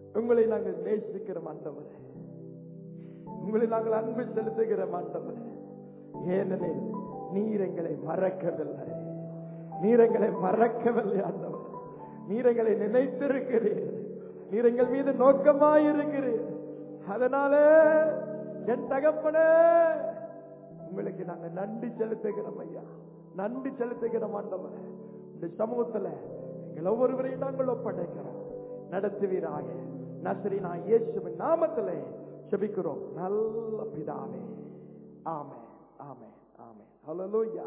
உங்களை நாங்கள் நேசிக்கிற ஆண்டவரே உங்களை நாங்கள் அன்பு செலுத்துகிற ஆண்டவரே ஏனெனில் நீர் எங்களை மறக்கவில்லை நீர் எங்களை மறக்கவில்லை ஆண்டவர் நீர் எங்களை நினைத்திருக்கிறீர் நீர் எங்கள் மீது நோக்கமாயிருக்கிறீர் அதனால என் தகப்பனே உங்களுக்கு நாங்க நன்றி செலுத்துகிறோம் ஐயா நன்றி செலுத்துகிறோம் ஆண்டவரே இந்த சமூகத்துல எங்கள் ஒவ்வொருவரையும் நாங்கள் ஒப்படைக்கிறோம் நடத்துவீராக நசரினா இயேசுவின் நாமத்திலே செபிக்கிறோம் நல்ல பிதாவே ஆமே ஆமே ஆமே ஹalleluya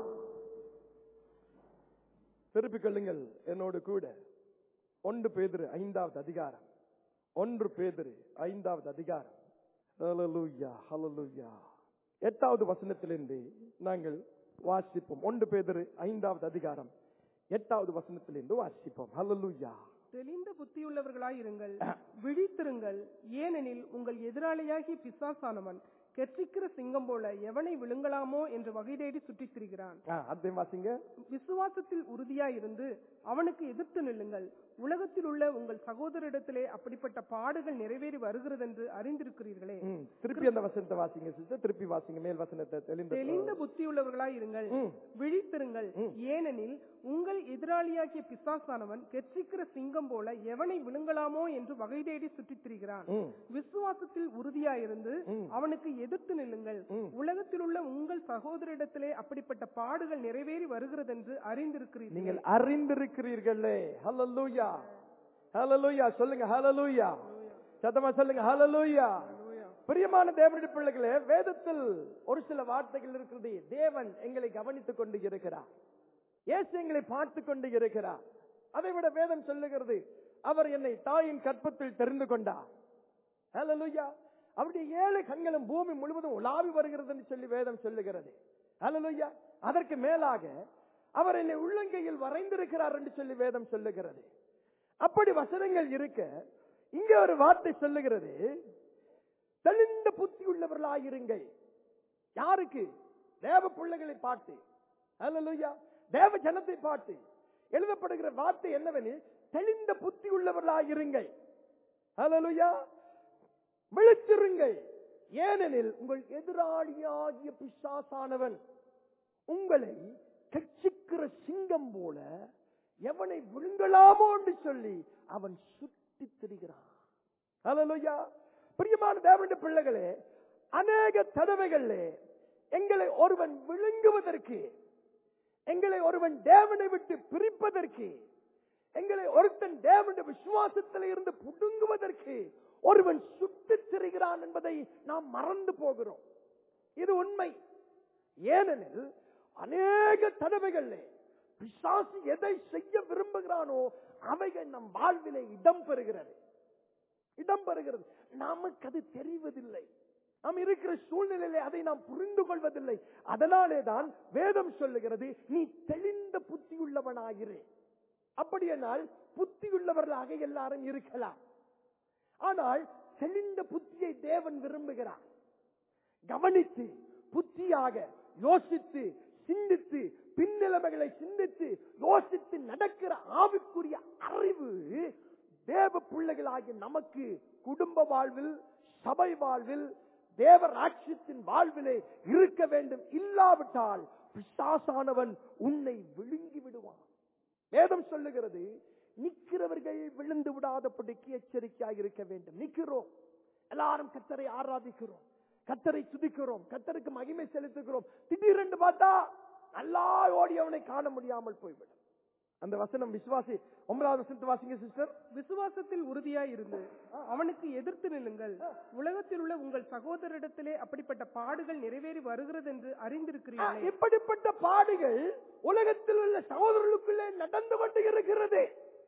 திருப்பிக் கொள்ளுங்கள் என்னோடு கூட ஒன்று பேதுரு ஐந்தாவது அதிகாரம் ஒன்று பேதுரு ஐந்தாவது அதிகாரம் ஹalleluya ஹalleluya எட்டாவது வசனத்திலிருந்து நாங்கள் வாசிப்போம் ஒன்று பேதுரு ஐந்தாவது அதிகாரம் எட்டாவது வசனத்திலிருந்து வாசிப்போம் ஹalleluya தெளிந்த புத்தியுள்ளவர்களாயிருங்கள் விழித்திருங்கள் ஏனெனில் உங்கள் எதிராளியாகி பிசாசானவன் கெர்ச்சிக்கிற சிங்கம் போல எவனை விழுங்கலாமோ என்று வகை தேடி சுற்றித் திரிகிறான் ஆ, அதையும் வாசிங்க விசுவாசத்தில் உறுதியாயிருந்து அவனுக்கு எதிர்த்து நில்லுங்கள் உலகத்தில் உள்ள உங்கள் சகோதரிடத்திலே அப்படிப்பட்ட பாடுகள் நிறைவேறி வருகிறதென்று அறிந்திருக்கிறீர்களே ம், திருப்பி அந்த வசனத்தை வாசிங்க சிஸ்டர் திருப்பி வாசிங்க மேல் வசனத்தை தெளிந்த தெளிந்த புத்தியுள்ளவர்களாயிருங்கள் ம். விழித்திருங்கள் ஏனெனில் உங்கள் எதிராளியாகிய பிசாசானவன் கெர்ச்சிக்கிற சிங்கம் போல எவனை விழுங்கலாமோ என்று வகை தேடி சுற்றித் திரிகிறான் ம். விசுவாசத்தில் உறுதியாயிருந்து ம். அவனுக்கு எதிர்த்து நில்லுங்கள் ம். உலகத்தில் உள்ள உங்கள் சகோதரிடத்திலே அப்படிப்பட்ட பாடுகள் நிறைவேறி வருகிறதென்று அறிந்திருக்கிறீர்கள் நீங்கள் அறிந்திருக்கிறீர்களே ஹalleluya ஹalleluya சொல்லுங்க ஹalleluya சத்தமா சொல்லுங்க ஹalleluya பிரியமான தேவனுடைய பிள்ளைகளே வேதத்தில் ஒரு சில வார்த்தைகள் இருக்கிறது தேவன் எங்களை கவனித்துக் கொண்டு இருக்கிறார் இயேசு எங்களை பார்த்து கொண்டு இருக்கிறார் அதை விட வேதம் சொல்லுகிறது அவர் என்னை தாயின் கற்பத்தில் தெரிந்து கொண்டார் ஹalleluya அவருடைய ஏழு கண்களும் பூமி முழுவதும் உலாவி வருகிறது என்று சொல்லி வேதம் சொல்லுகிறது ஹalleluya அதற்கு மேலாக அவர் என்னை உள்ளங்கையில் வரைந்திருக்கிறார் என்று சொல்லி வேதம் சொல்லுகிறது அப்படி வசனங்கள் இருக்க இங்க ஒரு வார்த்தை சொல்லுகிறது தெளிந்த புத்தி உள்ளவர்களாயிருங்கள் யாருக்கு தேவ பிள்ளைகளை பார்த்து ஹalleluya தேவ ஜனத்தை பார்த்து எழுதப்படுகிற வார்த்தை என்னவெனில் தெளிந்த புத்தி உள்ளவர்களாயிருங்கள் ஹalleluya விழித்திருங்கள் ஏனெனில் உங்கள் எதிராளியாகிய பிசாசானவன் உங்களை கட்சிக்கிற சிங்கம் போல எவனை விழுங்கலாமோ என்று சொல்லி அவன் சுத்தி திரிகிறான் ஹalleluya பிரியமான தேவனுடைய பிள்ளைகளே அநேக தடவைகளிலே எங்களை ஒருவன் விழுங்குவதற்கு எங்களை ஒருவன் தேவனை விட்டு பிரிப்பதற்கு எங்களை ஒருத்தன் தேவனுடைய விசுவாசத்தில் இருந்து புடுங்குவதற்கு ஒருவன் சுத்தித் திரிகிறான் என்பதை நாம் மறந்து போகிறோம் இது உண்மை ஏனெனில் அநேக தடவைகளிலே பிசாசு எதை செய்ய விரும்புகிறானோ அவைகள் நம் வாழ்விலே இடம் பெறுகிறது இடம் பெறுகிறது நமக்கு அது தெரிவதில்லை நாம் இருக்கிற சூழ்நிலையிலே அதை நாம் புரிந்து கொள்வதில்லை அதனாலே தான் வேதம் சொல்லுகிறது நீ தெளிந்த புத்தியுள்ளவனாயிரு அப்படியானால் புத்தியுள்ளவர்களாக எல்லாரும் இருக்கலாம் ஆனால் தெளிந்த புத்தியை தேவன் விரும்புகிறார் கவனித்து புத்தியாக யோசித்து சிந்தித்து பின்னிலைமைகளை சிந்தித்து யோசித்து நடக்கிற ஆவிக்குரிய அறிவு தேவ பிள்ளைகளாகிய நமக்கு குடும்ப வாழ்வில் சபை வாழ்வில் தேவ ராட்சியத்தின் வாழ்விலே இருக்க வேண்டும் இல்லாவிட்டால் பிசாசானவன் உன்னை விழுங்கி விடுவான் வேதம் சொல்லுகிறது நிக்கிறவர்கள் விழுந்து விடாதபடிக்கு எச்சரிக்கையாக இருக்க வேண்டும் நிக்கிறோம் எல்லாரும் கத்தரை ஆராதிக்கிறோம் கத்தரை துதிக்கிறோம் கத்தருக்கு மகிமை செலுத்துகிறோம் திடீரென்று பார்த்தா நல்லா ஓடி அவனை காண முடியாமல் போய்விடும் அந்த வசனம் விசுவாசி ஒன்பதாவது வசனத்தை வாசிங்க சிஸ்டர் விசுவாசத்தில் உறுதியாய் இருந்து அவனுக்கு எதிர்த்து நில்லுங்கள் உலகத்தில் உள்ள உங்கள் சகோதரிடத்திலே அப்படிப்பட்ட பாடுகள் நிறைவேறி வருகிறது என்று அறிந்திருக்கிறீர்களே இப்படிப்பட்ட பாடுகள் உலகத்தில் உள்ள சகோதரர்களுக்குள்ளே நடந்து கொண்டு இருக்கிறது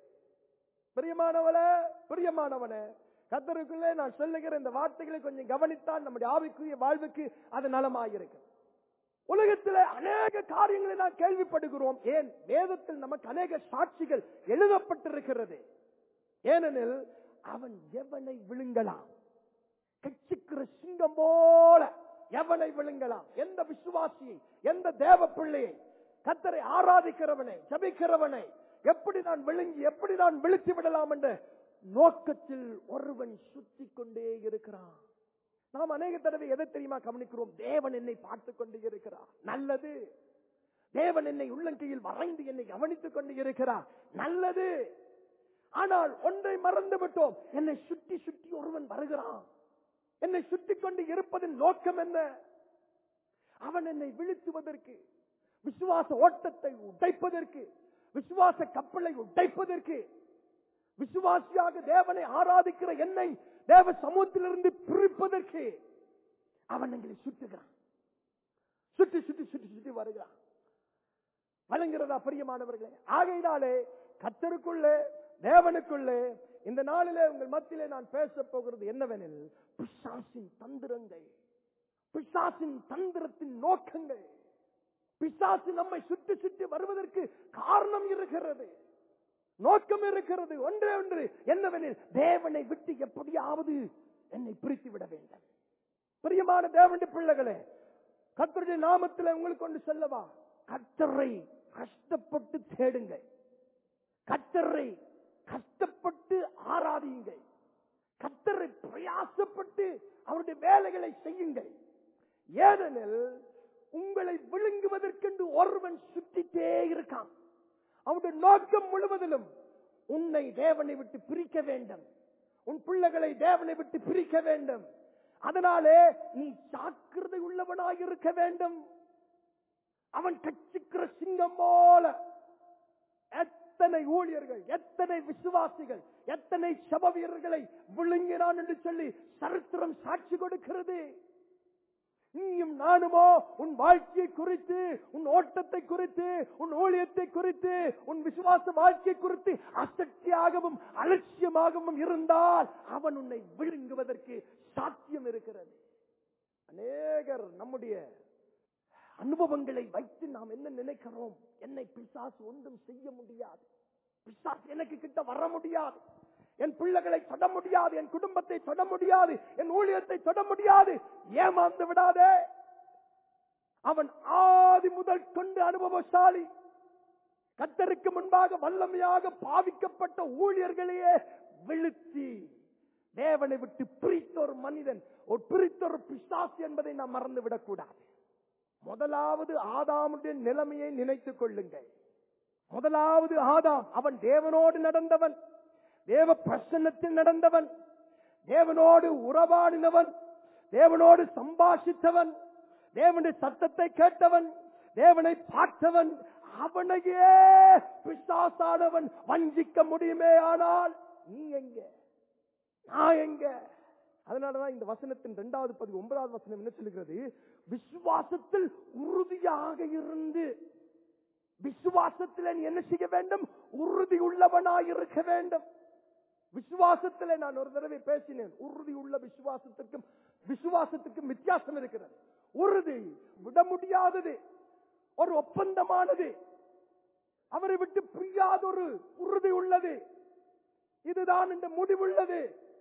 பிரியமானவளே பிரியமானவனே கத்தருக்குள்ளே நான் சொல்லுகிற இந்த வார்த்தைகளை கொஞ்சம் கவனித்தால் நம்முடைய ஆவிக்குரிய வாழ்வுக்கு அது நலமாயிருக்கு உலகத்தில் அநேக காரியங்களை நாம் கேள்விப்படுகிறோம் ஏன் வேதத்தில் நமக்கு அநேக சாட்சிகள் எழுதப்பட்டிருக்கிறது ஏனெனில் அவன் எவனை விழுங்கலாம் கட்சிக்கிற சிங்கம் போல எவனை விழுங்கலாம் எந்த விசுவாசியை எந்த தேவ பிள்ளையை கத்தரை ஆராதிக்கிறவனை ஜபிக்கிறவனை எப்படி நான் விழுங்கி எப்படி நான் விழுத்தி விடலாம் என்று நோக்கத்தில் ஒருவன் சுத்தி கொண்டே இருக்கிறான் நாம் அநேக தடவை எதை தெரியுமா கவனிக்கிறோம் தேவன் என்னை பார்த்து கொண்டு இருக்கிறார் நல்லது தேவன் என்னை உள்ளங்கையில் வரைந்து என்னை கவனித்துக் கொண்டு இருக்கிறார் நல்லது ஆனால் ஒன்றை மறந்து விட்டோம் என்னை சுற்றி சுற்றி ஒருவன் வருகிறான் என்னை சுற்றி கொண்டு இருப்பதன் நோக்கம் என்ன அவன் என்னை வீழ்த்துவதற்கு விசுவாச ஓட்டத்தை உடைப்பதற்கு விசுவாச கப்பலை உடைப்பதற்கு விசுவாசியாக தேவனை ஆராதிக்கிற என்னை தேவ சமூகத்திலிருந்து பிரிப்பதற்கு அவன் எங்களை சுட்டுகிறான் சுற்றி சுற்றி சுற்றி சுற்றி வருகிறான் வழங்குகிறதா பிரியமானவர்களே ஆகையினாலே கத்தருக்குள்ளே தேவனுக்குள்ளே இந்த நாளிலே உங்கள் மத்தியிலே நான் பேச போகிறது என்னவெனில் பிசாசின் தந்திரங்கள் பிசாசின் தந்திரத்தின் நோக்கங்கள் பிசாசு நம்மை சுற்றி சுற்றி வருவதற்கு காரணம் இருக்கிறது நோக்கம் இருக்கிறது ஒன்றே ஒன்று என்னவெனில் தேவனை விட்டு எப்படியாவது என்னை பிரித்து விட வேண்டும் பிரியமான தேவனுடைய பிள்ளைகளே கத்தருடைய நாமத்தில் உங்களுக்கு கொண்டு சொல்லவா கத்தரை கஷ்டப்பட்டு தேடுங்கள் கத்தரை கஷ்டப்பட்டு ஆராதியுங்கள் கத்தரை பிரயாசப்பட்டு அவருடைய வேலைகளை செய்யுங்கள் ஏனெனில் உங்களை விழுங்குவதற்கென்று ஒருவன் சுற்றிட்டே இருக்கான் அவனுடைய நோக்கம் முழுவதிலும் உன்னை தேவனை விட்டு பிரிக்க வேண்டும் உன் பிள்ளைகளை தேவனை விட்டு பிரிக்க வேண்டும் அதனாலே நீ ஜாக்கிரதை உள்ளவனாய் இருக்க வேண்டும் அவன் கட்சிக்கிற சிங்கம் போல எத்தனை ஊழியர்கள் எத்தனை விசுவாசிகள் எத்தனை சப வீரர்களை விழுங்கினான் என்று சொல்லி சரித்திரம் சாட்சி கொடுக்கிறது நீயும் நானுமோ உன் வாழ்க்கையை குறித்து உன் ஓட்டத்தை குறித்து உன் ஊழியத்தை குறித்து உன் விசுவாச வாழ்க்கை குறித்து அசக்தியாகவும் அலட்சியமாகவும் இருந்தால் அவன் உன்னை விழுங்குவதற்கு சாத்தியம் இருக்கிறது அநேகர் நம்முடைய அனுபவங்களை வைத்து நாம் என்ன நினைக்கிறோம் என்னை பிசாசு ஒன்றும் செய்ய முடியாது பிசாசு எனக்கு கிட்ட வர முடியாது என் பிள்ளைகளை தொட முடியாது என் குடும்பத்தை தொட முடியாது என் ஊழியத்தை தொட முடியாது ஏமாந்து விடாதே அவன் ஆதி முதல் கொண்டு அனுபவசாலி கத்தருக்கு முன்பாக வல்லமையாக பாவிக்கப்பட்ட ஊழியர்களையே விழுத்தி தேவனை விட்டு பிரித்த ஒரு மனிதன் ஒரு பிரித்த ஒரு பிசாசு என்பதை நாம் மறந்து விடக்கூடாது முதலாவது ஆதாமுடைய நிலைமையை நினைத்துக் கொள்ளுங்கள் முதலாவது ஆதாம் அவன் தேவனோடு நடந்தவன் தேவ பிரசன்னத்தில் நடந்தவன் தேவனோடு உறவாடினவன் தேவனோடு சம்பாஷித்தவன் தேவனுடைய சத்தத்தை கேட்டவன் தேவனை பார்த்தவன் அவனையே பிசாசானவன் வஞ்சிக்க முடியுமே ஆனால் நீ எங்க நான் எங்க அதனாலதான் இந்த வசனத்தின் இரண்டாவது பதிவு ஒன்பதாவது வசனம் என்ன சொல்லுகிறது விசுவாசத்தில் உறுதியாக இருந்து விசுவாசத்தில் நீ என்ன செய்ய வேண்டும் உறுதி உள்ளவனாய் இருக்க வேண்டும் விசுவாசத்தில் நான் ஒரு தடவை பேசினேன் உறுதி உள்ள விசுவாசத்திற்கும் விசுவாசத்துக்கும் வித்தியாசம் இருக்கிறது உறுதி விட முடியாதது ஒரு ஒப்பந்தமானது அவரை விட்டு பிரியாத ஒரு உறுதி உள்ளது இதுதான் இந்த முடிவுள்ளது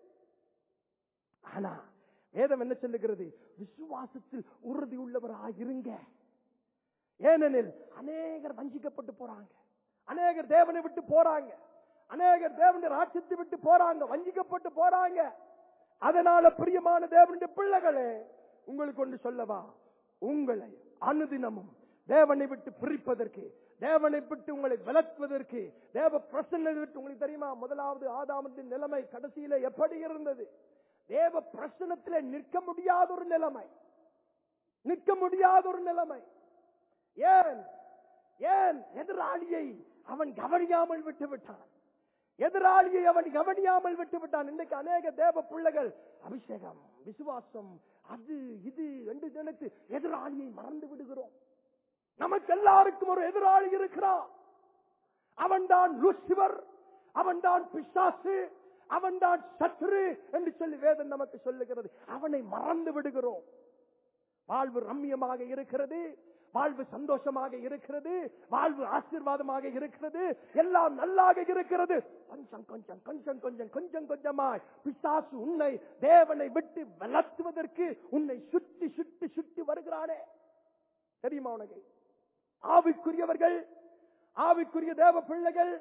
ஆனா வேதம் என்ன சொல்லுகிறது விசுவாசத்தில் உறுதி உள்ளவராயிருங்க ஏனெனில் அநேகர் வஞ்சிக்கப்பட்டு போறாங்க அநேகர் தேவனை விட்டு போறாங்க அநேகர் தேவனுடைய ராட்சத்தை விட்டு போறாங்க வஞ்சிக்கப்பட்டு போறாங்க அதனால பிரியமான தேவனுடைய பிள்ளைகளே உங்களுக்கு ஒன்று சொல்லவா உங்களை அனுதினமும் தேவனை விட்டு பிரிப்பதற்கு தேவனை விட்டு உங்களை விளக்குவதற்கு தேவ பிரசன்னை விட்டு உங்களுக்கு தெரியுமா முதலாவது ஆதாமத்தின் நிலைமை கடைசியில எப்படி இருந்தது தேவ பிரசனத்திலே நிற்க முடியாத ஒரு நிலைமை நிற்க முடியாத ஒரு நிலைமை ஏன் ஏன் எதிராளியை அவன் கவனியாமல் விட்டு விட்டான் எதிராளியை அவன் கவனியாமல் விட்டு விட்டான் இன்றைக்கு அநேக தேவ பிள்ளைகள் அபிஷேகம் விசுவாசம் அது இது என்று நினைத்து எதிராளியை மறந்து விடுகிறோம் நமக்கு எல்லாருக்கும் ஒரு எதிராளி இருக்கிறான் அவன் தான் லூசிவர் அவன் தான் பிசாசு அவன் தான் சத்ரு என்று சொல்லி வேதம் நமக்கு சொல்லுகிறது அவனை மறந்து விடுகிறோம் வாழ்வு ரம்மியமாக இருக்கிறது வாழ்வு சந்தோஷமாக இருக்கிறது வாழ்வு ஆசீர்வாதமாக இருக்கிறது எல்லாம் நல்லாக இருக்கிறது கொஞ்சம் கொஞ்சம் கொஞ்சம் கொஞ்சம் கொஞ்சம் கொஞ்சமாய் பிசாசு உன்னை தேவனை விட்டு வளர்த்துவதற்கு உன்னை சுற்றி சுற்றி சுற்றி வருகிறானே தெரியுமா உனக்கு ஆவிக்குரியவர்கள் ஆவிக்குரிய தேவ பிள்ளைகள்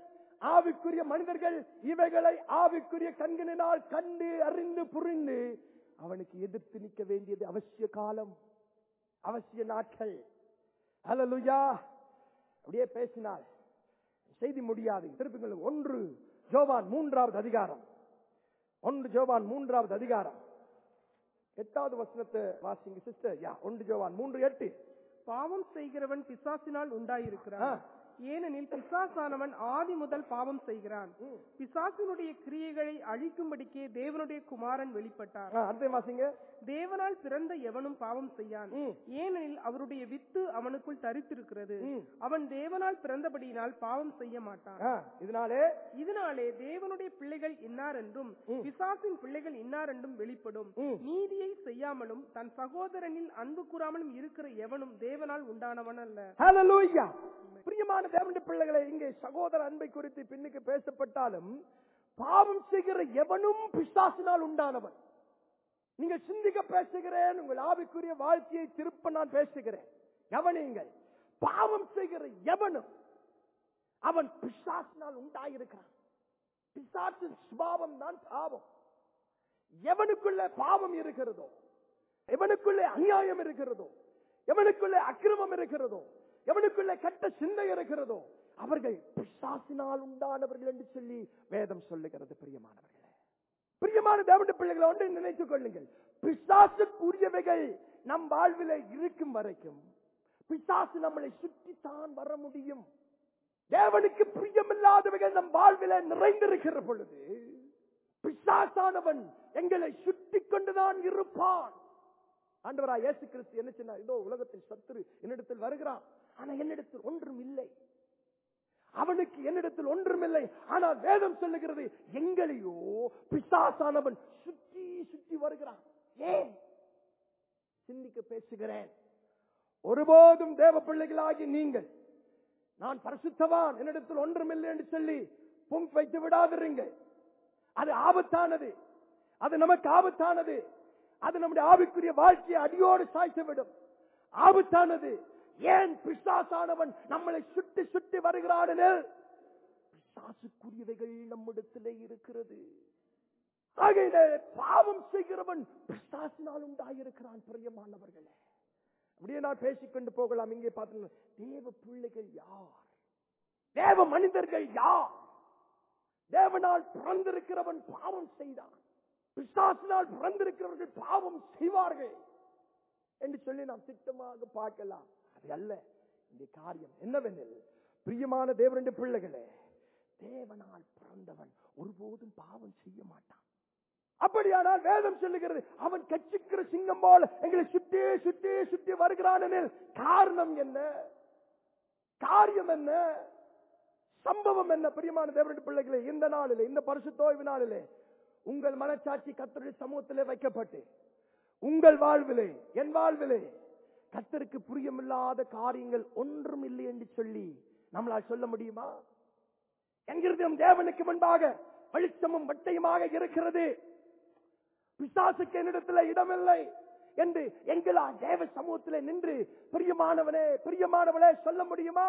ஆவிக்குரிய மனிதர்கள் இவைகளை ஆவிக்குரிய கண்களினால் கண்டு அறிந்து புரிந்து அவனுக்கு எதிர்த்து நிற்க வேண்டியது அவசிய காலம் அவசிய நாட்கள் ஹalleluya அப்படியே பேசினால் செய்தி முடியாது திருப்பிங்கள் ஒன்று ஜோவான் மூன்றாவது அதிகாரம் ஒன்று ஜோவான் மூன்றாவது அதிகாரம் எட்டாவது வசனத்தை வாசிங்க சிஸ்டர் யா ஒன்று ஜோவான் மூன்று எட்டு பாவம் செய்கிறவன் பிசாசினால் ஆ. உண்டாயிருக்கிறான் ஏனெனில் பிசாசானவன் ஆதி முதல் பாவம் செய்கிறான் ம். பிசாசினுடைய கிரியைகளை அழிக்கும்படிக்கே தேவனுடைய குமாரன் வெளிப்பட்டார் ஆ, அடுத்த வாசிங்க தேவனால் பிறந்த எவனும் பாவம் செய்யான் ம். ஏனெனில் அவருடைய வித்து அவனுக்குள் தரித்திருக்கிறது ம். அவன் தேவனால் பிறந்தபடியினால் பாவம் செய்ய மாட்டான் ஆ, இதனாலே இதனாலே தேவனுடைய பிள்ளைகள் இன்னார் என்றும் ம். பிசாசின் பிள்ளைகள் இன்னார் என்றும் வெளிப்படும் ம். நீதியை செய்யாமலும் தன் சகோதரனில் அன்பு கூறாமலும் இருக்கிற எவனும் தேவனால் உண்டானவன் அல்ல ஹalleluya பிரியமான தேவனுடைய பிள்ளைகளை இங்கே சகோதர அன்பை குறித்து பின்னுக்கு பேசப்பட்டாலும் பாவம் செய்கிற எவனும் பிசாசினால் உண்டானவன் நீங்கள் சிந்திக்க பேசுகிறேன் உங்கள் ஆவிக்குரிய வாழ்க்கையை திருப்ப நான் பேசுகிறேன் கவனியுங்கள் பாவம் செய்கிற எவனும் அவன் பிசாசினால் உண்டாயிருக்கிறான் பிசாசின் சுபாவம் தான் பாவம் எவனுக்குள்ள பாவம் இருக்கிறதோ எவனுக்குள்ளே அநியாயம் இருக்கிறதோ எவனுக்குள்ளே அக்கிரமம் இருக்கிறதோ எவனுக்குள்ளே கெட்ட சிந்தை இருக்கிறதோ அவர்கள் பிசாசினால் உண்டானவர்கள் என்று சொல்லி வேதம் சொல்லுகிறது பிரியமானவர்களே பிரியமான தேவனுடைய பிள்ளைகளை ஒன்றை நினைத்துக் கொள்ளுங்கள் பிசாசுக்குரியவைகள் நம் வாழ்விலே இருக்கும் வரைக்கும் பிசாசு நம்மளை சுற்றித்தான் வர முடியும் தேவனுக்கு பிரியமில்லாதவைகள் நம் வாழ்விலே நிறைந்திருக்கிற பொழுது பிசாசானவன் எங்களை சுற்றி கொண்டுதான் இருப்பான் ஆண்டவரா இயேசு கிறிஸ்து என்ன சொன்னார் இதோ உலகத்தில் சத்துரு என்னிடத்தில் வருகிறான் ஆனா என்னிடத்தில் ஒன்றும் இல்லை அவனுக்கு என்னிடத்தில் ஒன்றும் இல்லை ஆனால் வேதம் சொல்லுகிறது எங்களையோ பிசாசானவன் சுற்றி சுற்றி வருகிறான் ஏன் சிந்திக்க பேசுகிறேன் ஒருபோதும் தேவ பிள்ளைகளாகி நீங்கள் நான் பரிசுத்தவான் என்னிடத்தில் ஒன்றும் இல்லை என்று சொல்லி பொங்க் வைத்து விடாதிருங்கள் அது ஆபத்தானது அது நமக்கு ஆபத்தானது அது நம்முடைய ஆவிக்குரிய வாழ்க்கையை அடியோடு சாய்த்து விடும் ஆபத்தானது ஏன் பிசாசானவன் நம்மளை சுட்டி சுட்டி வருகிறான் எனில், பிசாசுக்குரியவைகள் நம்மிடத்திலே இருக்கிறது ஆகையிலே பாவம் செய்கிறவன் பிசாசினால் உண்டாயிருக்கிறான் பிரியமானவர்களே அப்படியே நான் பேசிக்கொண்டு போகலாம் இங்கே பார்த்தீங்கன்னா தேவ பிள்ளைகள் யார் தேவ மனிதர்கள் யார் தேவனால் பிறந்திருக்கிறவன் பாவம் செய்தான் பிசாசினால் பிறந்திருக்கிறவர்கள் பாவம் செய்வார்கள் என்று சொல்லி நாம் திட்டமாக பார்க்கலாம் அது அல்ல இந்த காரியம் என்னவெனில் பிரியமான தேவனுடைய பிள்ளைகளே தேவனால் பிறந்தவன் ஒருபோதும் பாவம் செய்ய மாட்டான் அப்படியானால் வேதம் சொல்லுகிறது அவன் கட்சிக்கிற சிங்கம் போல எங்களை சுற்றி சுற்றி சுற்றி வருகிறான் எனில் காரணம் என்ன காரியம் என்ன சம்பவம் என்ன பிரியமான தேவனுடைய பிள்ளைகளே இந்த நாளிலே இந்த பரிசுத்தோய்வு நாளிலே உங்கள் மனச்சாட்சி கத்தருடைய சமூகத்திலே வைக்கப்பட்டு உங்கள் வாழ்விலே என் வாழ்விலே கத்தருக்கு புரியமில்லாத காரியங்கள் ஒன்றும் இல்லை என்று சொல்லி நம்மளால் சொல்ல முடியுமா என்கிறது நம் தேவனுக்கு முன்பாக வெளிச்சமும் வட்டையுமாக இருக்கிறது பிசாசுக்கு என்னிடத்தில் இடமில்லை என்று எங்களா தேவ சமூகத்திலே நின்று பிரியமானவனே பிரியமானவளே சொல்ல முடியுமா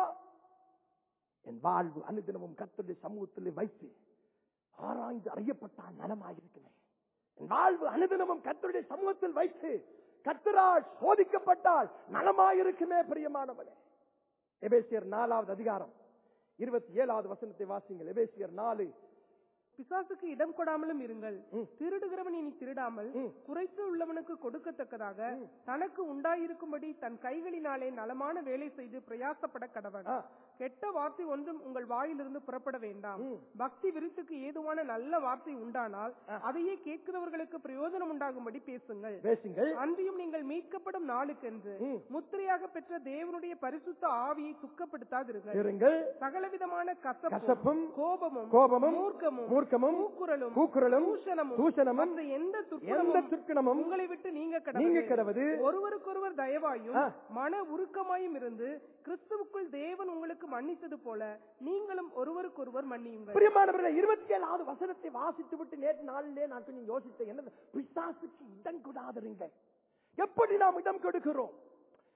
என் வாழ்வு அனுதினமும் கத்தருடைய சமூகத்திலே வைத்து ஆராய்ந்து அறியப்பட்டால் நலமாயிருக்கிறேன் என் வாழ்வு அனுதினமும் கத்தருடைய சமூகத்தில் வைத்து கத்தரால் சோதிக்கப்பட்டால் நலமாயிருக்குமே பிரியமானவனே எபேசியர் நாலாவது அதிகாரம் இருபத்தி ஏழாவது வசனத்தை வாசிங்கள் எபேசியர் நாலு பிசாசுக்கு இடம் கொடாமலும் இருங்கள் ம். திருடுகிறவன் இனி திருடாமல் ம். குறைத்து உள்ளவனுக்கு கொடுக்கத்தக்கதாக தனக்கு உண்டாயிருக்கும்படி தன் கைகளினாலே நலமான வேலை செய்து பிரயாசப்பட கடவன் ஆ. கெட்ட வார்த்தை ஒன்றும் உங்கள் வாயிலிருந்து புறப்பட வேண்டாம் ம். பக்தி விருத்துக்கு ஏதுவான நல்ல வார்த்தை உண்டானால் அதையே கேட்கிறவர்களுக்கு பிரயோஜனம் உண்டாகும்படி பேசுங்கள் பேசுங்கள் அன்றியும் நீங்கள் மீட்கப்படும் நாளுக்கென்று ம். முத்திரையாக பெற்ற தேவனுடைய பரிசுத்த ஆவியை துக்கப்படுத்தாதிருங்கள் இருங்கள் சகலவிதமான கசப்பும் கசப்பும் கோபமும் கோபமும் மூர்க்கமும் மூர்க்கமும் கூக்குரலும் கூக்குரலும் தூஷணமும் தூஷணமும் மற்ற எந்த எந்த துர்க்குணமும் துர்க்கணமும் உங்களை விட்டு நீங்க நீங்க கடவுள் கிடவது ஒருவருக்கொருவர் தயவாயும் ஆ. மன உருக்கமாயும் இருந்து கிறிஸ்துவுக்குள் தேவன் உங்களுக்கு மன்னித்தது போல நீங்களும் ஒருவருக்கொருவர் மன்னியுங்கள் பிரியமானவர்களே இருபத்தி ஏழாவது வசனத்தை வாசித்து விட்டு நேற்று நாளிலே நான் கொஞ்சம் யோசித்தேன் என்ன பிசாசுக்கு இடம் கொடாதிருங்க எப்படி நாம் இடம் கொடுக்கிறோம்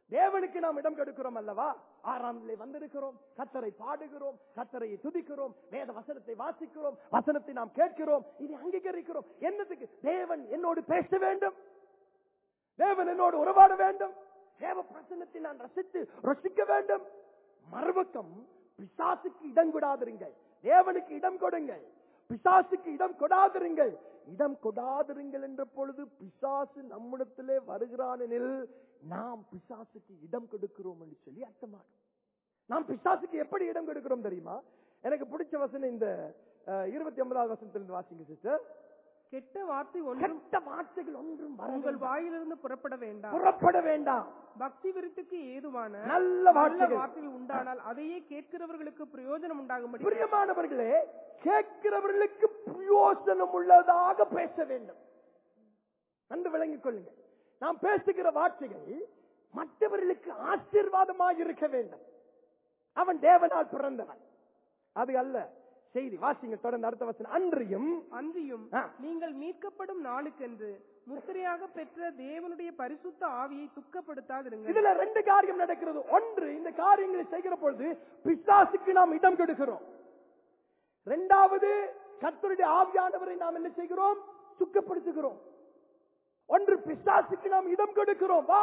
தேவனுக்கு நாம் இடம் கொடுக்கிறோம் அல்லவா ஆறாம்லே வந்திருக்கிறோம் கத்தரை பாடுகிறோம் கத்தரை துதிக்கிறோம் வேத வசனத்தை வாசிக்கிறோம் வசனத்தை நாம் கேட்கிறோம் இதை அங்கீகரிக்கிறோம் என்னதுக்கு தேவன் என்னோடு பேச வேண்டும் தேவன் என்னோடு உறவாட வேண்டும் தேவ பிரசன்னத்தை நான் ரசித்து ரசிக்க வேண்டும் மறுபக்கம் பிசாசுக்கு இடம் கொடாதிருங்கள் தேவனுக்கு இடம் கொடுங்கள் பிசாசுக்கு இடம் கொடாதிருங்கள் இடம் கொடாதிருங்கள் என்ற பொழுது பிசாசு நம்மிடத்திலே வருகிறான் எனில் நாம் பிசாசுக்கு இடம் கொடுக்கிறோம் என்று சொல்லி அர்த்தமாகும் நாம் பிசாசுக்கு எப்படி இடம் கொடுக்கிறோம் தெரியுமா எனக்கு பிடிச்ச வசனம் இந்த இருபத்தி ஒன்பதாவது வசனத்திலிருந்து வாசிங்க சிஸ்டர் கெட்ட வார்த்தை ஒன்றும் கெட்ட வார்த்தைகள் ஒன்றும் வர உங்கள் வேண்டாம். வாயிலிருந்து புறப்பட வேண்டாம் புறப்பட வேண்டாம் பக்தி விருத்துக்கு ஏதுவான நல்ல நல்ல வார்த்தைகள் வார்த்தைகள் உண்டானால் அதையே கேட்கிறவர்களுக்கு பிரயோஜனம் உண்டாகும்படி பிரியமானவர்களே கேட்கிறவர்களுக்கு பிரயோசனம் உள்ளதாக பேச வேண்டும் நன்கு விளங்கிக் கொள்ளுங்கள் நாம் பேசுகிற வார்த்தைகள் மற்றவர்களுக்கு ஆசீர்வாதமாக இருக்க வேண்டும் அவன் தேவனால் பிறந்தவன் அது அல்ல செய்தி வாசிங்க தொடர்ந்து அடுத்த வசனம் அன்றியும் அன்றியும் ஆ. நீங்கள் மீட்கப்படும் நாளுக்கென்று முத்திரையாக பெற்ற தேவனுடைய பரிசுத்த ஆவியை துக்கப்படுத்தாதிருங்கள் இதுல ரெண்டு காரியம் நடக்கிறது ஒன்று இந்த காரியங்களை செய்கிற பொழுது பிசாசுக்கு நாம் இடம் கொடுக்கிறோம் இரண்டாவது கர்த்தருடைய ஆவியானவரை நாம் என்ன செய்கிறோம் சுக்கப்படுத்துகிறோம் ஒன்று பிசாசுக்கு நாம் இடம் கொடுக்கிறோம் வா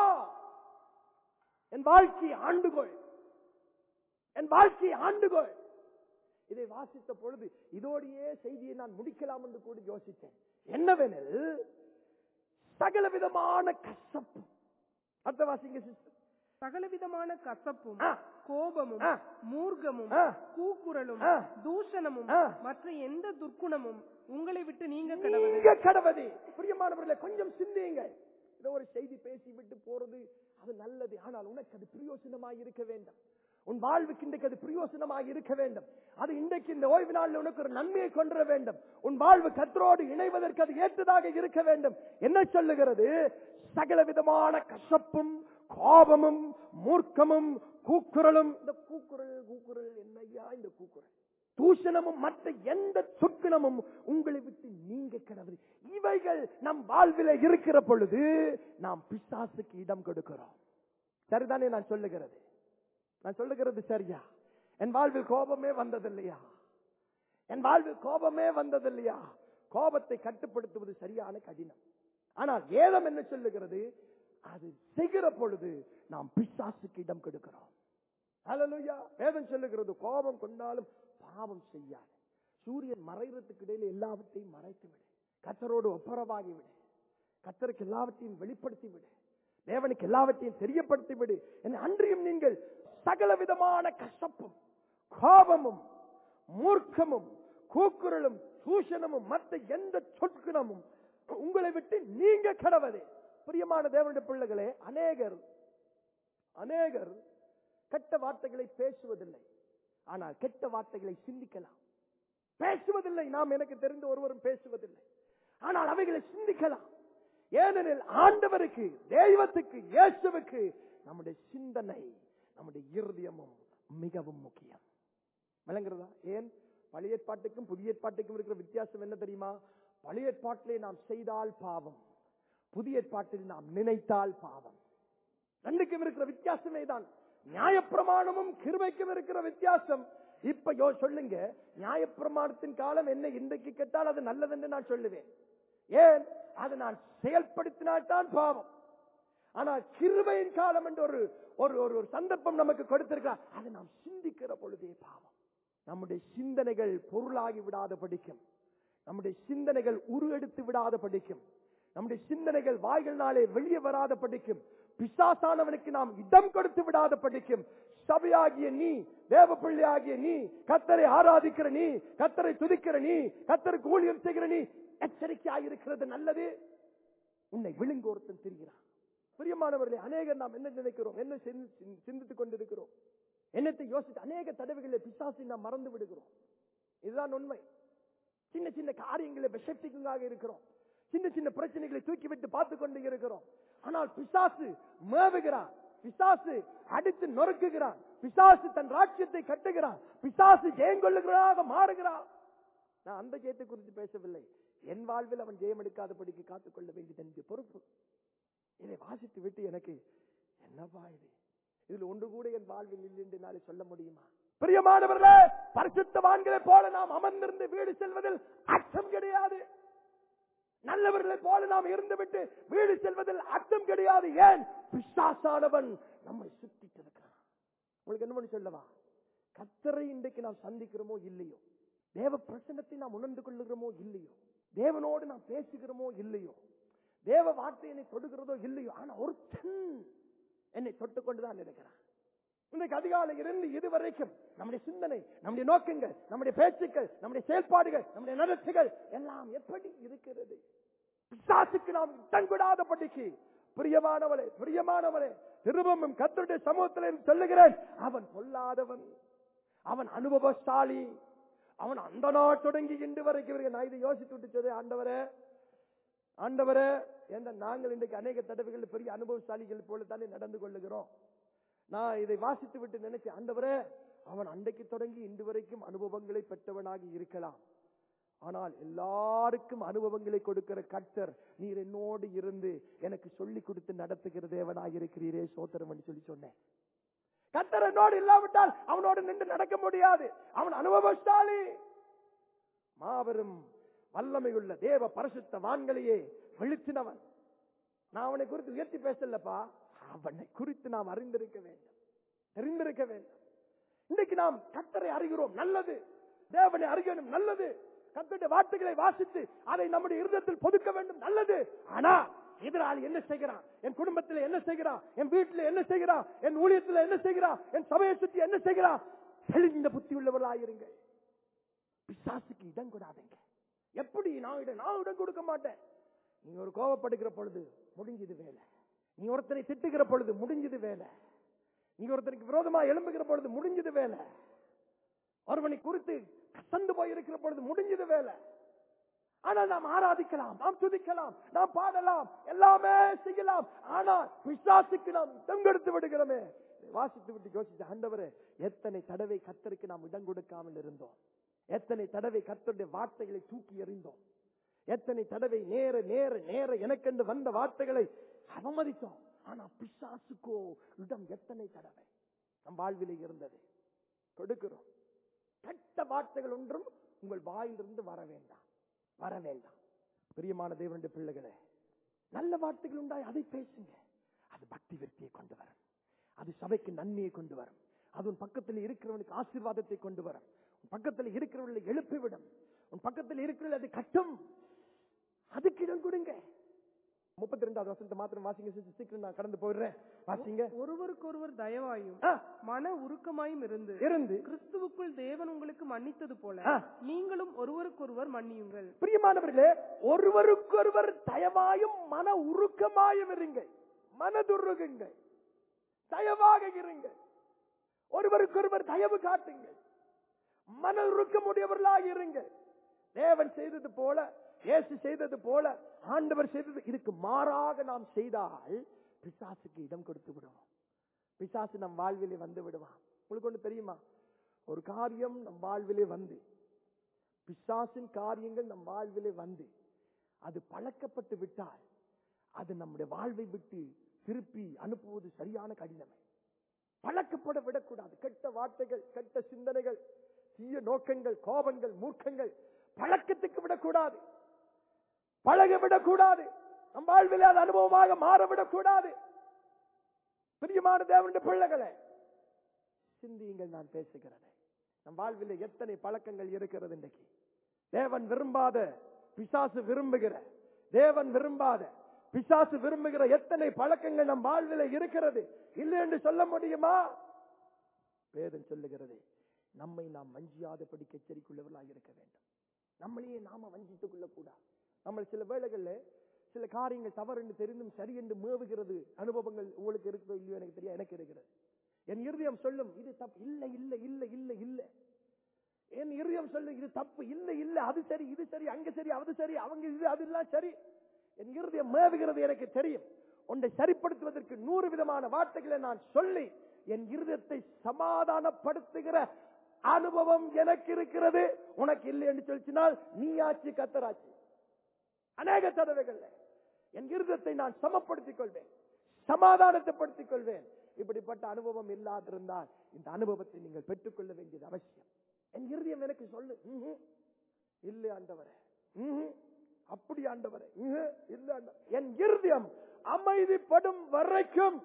என் வாழ்க்கையை ஆண்டுகொள் என் வாழ்க்கையை ஆண்டுகொள் இதை வாசித்த பொழுது இதோடையே செய்தியை நான் முடிக்கலாம் என்று கூட யோசித்தேன் என்னவெனில் சகல விதமான கசப்பு அடுத்த வாசிங்க சிஸ்டர் சகலவிதமான கசப்பும் ஆ. கோபமும் ஆ. மூர்க்கமும் ஆ. கூக்குரலும் ஆ. தூஷணமும் ஆ. மற்ற எந்த துர்க்குணமும் உங்களை விட்டு நீங்க கடவுள் நீங்க கடவுளே பிரியமானவர்களே கொஞ்சம் சிந்தியுங்க இதை ஒரு செய்தி பேசி விட்டு போறது அது நல்லது ஆனால் உனக்கு அது பிரயோசனமாக இருக்க வேண்டும் உன் வாழ்வுக்கு இன்றைக்கு அது பிரயோசனமாக இருக்க வேண்டும் அது இன்றைக்கு இந்த ஓய்வு நாளில் உனக்கு ஒரு நன்மையை கொண்டு வர வேண்டும் உன் வாழ்வு கத்தரோடு இணைவதற்கு அது ஏற்றதாக இருக்க வேண்டும் என்ன சொல்லுகிறது சகல விதமான கசப்பும் கோபமும் மூர்க்கமும் கூக்குரலும் இந்த கூக்குரல் கூக்குரல் என்னையா இந்த கூக்குரல் தூஷணமும் மற்ற எந்த சொற்குணமும் உங்களை விட்டு நீங்க கிடவது இவைகள் நம் வாழ்வில இருக்கிற பொழுது நாம் பிசாசுக்கு இடம் கொடுக்கிறோம் சரிதானே நான் சொல்லுகிறது நான் சொல்லுகிறது சரியா என் வாழ்வில் கோபமே வந்ததில்லையா என் வாழ்வில் கோபமே வந்ததில்லையா கோபத்தை கட்டுப்படுத்துவது சரியான கடினம் ஆனால் வேதம் என்ன சொல்லுகிறது அது செய்கிற பொழுது நாம் பிசாசுக்கு இடம் கொடுக்கிறோம் ஹalleluya வேதம் சொல்லுகிறது கோபம் கொண்டாலும் பாவம் செய்யாது சூரியன் மறைறதுக்கு இடையில எல்லாவற்றையும் மறைத்து விடு கத்தரோடு ஒப்பரவாகி விடு கத்தருக்கு எல்லாவற்றையும் வெளிப்படுத்தி விடு தேவனுக்கு எல்லாவற்றையும் தெரியப்படுத்தி விடு என அன்றியும் நீங்கள் சகல விதமான கசப்பும் கோபமும் மூர்க்கமும் கூக்குரலும் தூஷணமும் மற்ற எந்த சொற்குணமும் உங்களை விட்டு நீங்க கடவதே பிரியமான தேவனுடைய பிள்ளைகளே அநேகர் அநேகர் கெட்ட வார்த்தைகளை பேசுவதில்லை ஆனால் கெட்ட வார்த்தைகளை சிந்திக்கலாம் பேசுவதில்லை நாம் எனக்கு தெரிந்த ஒருவரும் பேசுவதில்லை ஆனால் அவைகளை சிந்திக்கலாம் ஏனெனில் ஆண்டவருக்கு தெய்வத்துக்கு இயேசுவுக்கு நம்முடைய சிந்தனை நம்முடைய இருதயமும் மிகவும் முக்கியம் விளங்குறதா ஏன் பழைய ஏற்பாட்டுக்கும் புதிய ஏற்பாட்டுக்கும் இருக்கிற வித்தியாசம் என்ன தெரியுமா பழைய ஏற்பாட்டிலே நாம் செய்தால் பாவம் புதிய ஏற்பாட்டில் நாம் நினைத்தால் பாவம் ரெண்டுக்கும் இருக்கிற வித்தியாசமே தான் நியாயப்பிரமாணமும் கிருபைக்கும் இருக்கிற வித்தியாசம் இப்ப யோ சொல்லுங்க நியாயப்பிரமாணத்தின் காலம் என்ன இன்றைக்கு கேட்டால் அது நல்லதென்று நான் சொல்லுவேன் ஏன் அது நான் செயல்படுத்தினால்தான் பாவம் ஆனால் கிருபையின் காலம் என்று ஒரு ஒரு ஒரு ஒரு சந்தர்ப்பம் நமக்கு கொடுத்திருக்கா அதை நாம் சிந்திக்கிற பொழுதே பாவம் நம்முடைய சிந்தனைகள் பொருளாகி விடாத படிக்கும் நம்முடைய சிந்தனைகள் உருவெடுத்து விடாத படிக்கும் நம்முடைய சிந்தனைகள் வாய்கள்னாலே வெளியே வராத படிக்கும் பிசாசானவனுக்கு நாம் இடம் கொடுத்து விடாத படிக்கும் சபையாகிய நீ தேவ பிள்ளையாகிய நீ கத்தரை ஆராதிக்கிற நீ கத்தரை துதிக்கிற நீ கத்தருக்கு ஊழியம் செய்கிற நீ எச்சரிக்கையாயிருக்கிறது நல்லது உன்னை விழுங்கு ஒருத்தன் தெரிகிறான் பிரியமானவர்களே அநேகர் நாம் என்ன நினைக்கிறோம் என்ன சிந்தி- சிந்தி- சிந்தித்துக் கொண்டிருக்கிறோம் என்னத்தை யோசித்து அநேக தடவைகளில் பிசாசை நாம் மறந்து விடுகிறோம் இதுதான் உண்மை சின்ன சின்ன காரியங்களை பெஷப்டிக்காக இருக்கிறோம் சின்ன சின்ன பிரச்சனைகளை தூக்கி விட்டு பார்த்து கொண்டு இருக்கிறோம் ஆனால் பிசாசு மேவுகிறான் பிசாசு அடித்து நொறுக்குகிறான் பிசாசு தன் ராட்சியத்தை கட்டுகிறான் பிசாசு ஜெயங்கொள்ளுகிறாக மாறுகிறான் நான் அந்த ஜெயத்தை குறித்து பேசவில்லை என் வாழ்வில் அவன் ஜெயம் எடுக்காதபடிக்கு காத்துக்கொள்ள வேண்டியது என்னுடைய பொறுப்பு இதை வாசித்து விட்டு எனக்கு என்னப்பா இது இதுல ஒன்று கூட என் வாழ்வில் இல்லை என்று என்னால சொல்ல முடியுமா பிரியமானவர்களே பரிசுத்தவான்களை போல நாம் அமர்ந்திருந்து வீடு செல்வதில் அச்சம் கிடையாது நல்லவர்களை போல நாம் இருந்துவிட்டு வீடு செல்வதில் அர்த்தம் கிடையாது ஏன் பிசாசானவன் நம்மை சுத்திட்டு இருக்கிறான் உங்களுக்கு என்ன பண்ணி சொல்லவா கத்தரை இன்றைக்கு நாம் சந்திக்கிறோமோ இல்லையோ தேவ பிரசன்னத்தை நாம் உணர்ந்து கொள்ளுகிறோமோ இல்லையோ தேவனோடு நாம் பேசுகிறோமோ இல்லையோ தேவ வார்த்தை என்னை தொடுகிறதோ இல்லையோ ஆனா ஒருத்தன் என்னை தொட்டுக் கொண்டுதான் இருக்கிறான் இன்றைக்கு அதிகாலை இருந்து இதுவரைக்கும் நம்முடைய சிந்தனை நம்முடைய நோக்கங்கள் நம்முடைய பேச்சுக்கள் நம்முடைய செயல்பாடுகள் நம்முடைய நடத்தைகள் எல்லாம் எப்படி இருக்கிறது பிசாசுக்கு நாம் தங்குடாதபடிக்கு பிரியமானவளே பிரியமானவளே திரும்பவும் கத்தருடைய சமூகத்தில் இருந்து சொல்லுகிறேன் அவன் பொல்லாதவன் அவன் அனுபவசாலி அவன் அந்த நாள் தொடங்கி இன்று வரைக்கும் இருக்கு. நான் இதை யோசித்து விட்டு ஆண்டவரே ஆண்டவரே என்ற நாங்கள் இன்றைக்கு அநேக தடவைகள் பெரிய அனுபவசாலிகள் போல தானே நடந்து கொள்ளுகிறோம் நான் இதை வாசித்து விட்டு நினைச்சேன் ஆண்டவரே அவன் அன்றைக்கு தொடங்கி இன்று வரைக்கும் அனுபவங்களை பெற்றவனாக இருக்கலாம் ஆனால் எல்லாருக்கும் அனுபவங்களை கொடுக்கிற கர்த்தர் நீர் என்னோடு இருந்து எனக்கு சொல்லி கொடுத்து நடத்துகிற தேவனாக இருக்கிறீரே சோத்திரம் என்று சொல்லி சொன்னேன் கர்த்தர் என்னோடு இல்லாவிட்டால் அவனோடு நின்று நடக்க முடியாது அவன் அனுபவசாலி மாபெரும் வல்லமையுள்ள தேவ பரிசுத்த வான்களையே வெளிச்சினவன் நான் அவனை குறித்து உயர்த்தி பேசலப்பா அவனை குறித்து நாம் அறிந்திருக்க வேண்டும் தெரிந்திருக்க வேண்டும் இன்னைக்கு நாம் கத்தரை அறிகிறோம் நல்லது தேவனை அறியணும் நல்லது கத்தருடைய வார்த்தைகளை வாசித்து அதை நம்முடைய இருதயத்தில் பொதுக்க வேண்டும் நல்லது ஆனா எதிராளி என்ன செய்கிறான் என் குடும்பத்தில் என்ன செய்கிறான் என் வீட்டில் என்ன செய்கிறான் என் ஊழியத்தில் என்ன செய்கிறான் என் சபையை சுற்றி என்ன செய்கிறான் தெளிந்த புத்தி உள்ளவர்களாயிருங்கள் பிசாசுக்கு இடம் கூடாதுங்க எப்படி நான் இடம் நான் இடம் கொடுக்க மாட்டேன் நீ ஒரு கோவப்படுகிற பொழுது முடிஞ்சது வேலை நீ ஒருத்தனை திட்டுகிற பொழுது முடிஞ்சது வேலை நீ ஒருத்தனுக்கு விரோதமா எழும்புகிற பொழுது முடிஞ்சது வேலை ஒருவனை குறித்து கசந்து போய் இருக்கிற பொழுது முடிஞ்சது வேலை ஆனால் நாம் ஆராதிக்கலாம் நாம் துதிக்கலாம் நாம் பாடலாம் எல்லாமே செய்யலாம் ஆனால் விசுவாசுக்கு நாம் இடம் கொடுத்து விடுகிறோமே இதை வாசித்து விட்டு யோசிச்சு ஆண்டவரே எத்தனை தடவை கத்தருக்கு நாம் இடம் கொடுக்காமல் இருந்தோம் எத்தனை தடவை கத்தருடைய வார்த்தைகளை தூக்கி எறிந்தோம் எத்தனை தடவை நேர நேர நேர எனக்கென்று வந்த வார்த்தைகளை அவமதித்தோம் ஆனா பிசாசுக்கோ இடம் எத்தனை தடவை நம் வாழ்விலே இருந்தது கொடுக்கிறோம் கெட்ட வார்த்தைகள் ஒன்றும் உங்கள் வாயிலிருந்து வர வேண்டாம் வர வேண்டாம் பிரியமான தேவனுடைய பிள்ளைகளே நல்ல வார்த்தைகள் உண்டாய் அதை பேசுங்க அது பக்தி விருத்தியை கொண்டு வரும் அது சபைக்கு நன்மையை கொண்டு வரும் அது உன் பக்கத்தில் இருக்கிறவனுக்கு ஆசீர்வாதத்தை கொண்டு வரும் உன் பக்கத்தில் இருக்கிறவர்களை எழுப்பிவிடும் உன் பக்கத்தில் இருக்கிறவர்கள் அது கட்டும் அதுக்கு இடம் கொடுங்க முப்பத்தி ரெண்டாவது வசனத்தை மாத்திரம் வாசிங்க சிஸ்டர், சீக்கிரம் நான் கடந்து போயிடுறேன் வாசிங்க ஒருவருக்கொருவர் தயவாயும் ஆ, மன உருக்கமாயும் இருந்து இருந்து கிறிஸ்துவுக்குள் தேவன் உங்களுக்கு மன்னித்தது போல ஆ. நீங்களும் ஒருவருக்கொருவர் மன்னியுங்கள் பிரியமானவர்களே ஒருவருக்கொருவர் தயவாயும் மன உருக்கமாயும் இருங்க மனதுருகுங்க தயவாக இருங்க ஒருவருக்கொருவர் தயவு காட்டுங்கள் மன உருக்கமுடையவர்களாக இருங்க தேவன் செய்தது போல இயேசு செய்தது போல ஆண்டவர் செய்தது இதுக்கு மாறாக நாம் செய்தால் பிசாசுக்கு இடம் கொடுத்து விடுவோம் பிசாசு நம் வாழ்விலே வந்து விடுவான் உங்களுக்கு ஒண்ணு தெரியுமா ஒரு காரியம் நம் வாழ்விலே வந்து பிசாசின் காரியங்கள் நம் வாழ்விலே வந்து அது பழக்கப்பட்டு விட்டால் அது நம்முடைய வாழ்வை விட்டு திருப்பி அனுப்புவது சரியான கடினமே பழக்கப்பட விடக்கூடாது கெட்ட வார்த்தைகள் கெட்ட சிந்தனைகள் தீய நோக்கங்கள் கோபங்கள் மூர்க்கங்கள் பழக்கத்துக்கு விடக்கூடாது பழக விடக்கூடாது நம் வாழ்வில் அது அனுபவமாக மாற விடக்கூடாது பிரியமான தேவனுடைய பிள்ளைகளே சிந்தியுங்கள் நான் பேசுகிறேன் நம் வாழ்வில் எத்தனை பழக்கங்கள் இருக்கிறது இன்றைக்கு தேவன் விரும்பாத பிசாசு விரும்புகிற தேவன் விரும்பாத பிசாசு விரும்புகிற எத்தனை பழக்கங்கள் நம் வாழ்வில் இருக்கிறது இல்லை என்று சொல்ல முடியுமா வேதம் சொல்லுகிறது நம்மை நாம் வஞ்சியாதபடி எச்சரிக்கையுள்ளவர்களாக இருக்க வேண்டும் நம்மளையே நாம வஞ்சித்துக் கொள்ளக்கூடாது நம்ம சில வேளைகள்ல சில காரியங்கள் தவறு என்று தெரிந்தும் சரி என்று மேவுகிறது அனுபவங்கள் உங்களுக்கு இருக்கிறதோ இல்லையோ எனக்கு தெரியும் எனக்கு இருக்கிறது என் இருதயம் சொல்லும் இது தப்பு இல்லை இல்லை இல்லை இல்லை இல்லை என் இருதயம் சொல்லும் இது தப்பு இல்லை இல்லை அது சரி இது சரி அங்க சரி அது சரி அவங்க இது அதெல்லாம் சரி என் இருதயம் மேவுகிறது எனக்கு தெரியும் உன்னை சரிப்படுத்துவதற்கு நூறு விதமான வார்த்தைகளை நான் சொல்லி என் இருதயத்தை சமாதானப்படுத்துகிற அனுபவம் எனக்கு இருக்கிறது உனக்கு இல்லை என்று சொல்லிச்சினால் நீ ஆச்சு கத்தராச்சு அநேக தடவைகள்ல என் இருதயத்தை நான் சமப்படுத்திக் கொள்வேன் சமாதானத்தைப்படுத்திக் கொள்வேன் இப்படிப்பட்ட அனுபவம் இல்லாதிருந்தால் இந்த அனுபவத்தை நீங்கள் பெற்றுக்கொள்ள வேண்டியது அவசியம் என் இருதயம் எனக்கு சொல்லு ம்ஹும். இல்லை ஆண்டவரே ம்ஹும். அப்படி ஆண்டவரே ம்ஹும். இல்லை ஆண்டவரே. என் இருதயம் அமைதிப்படும் வரைக்கும்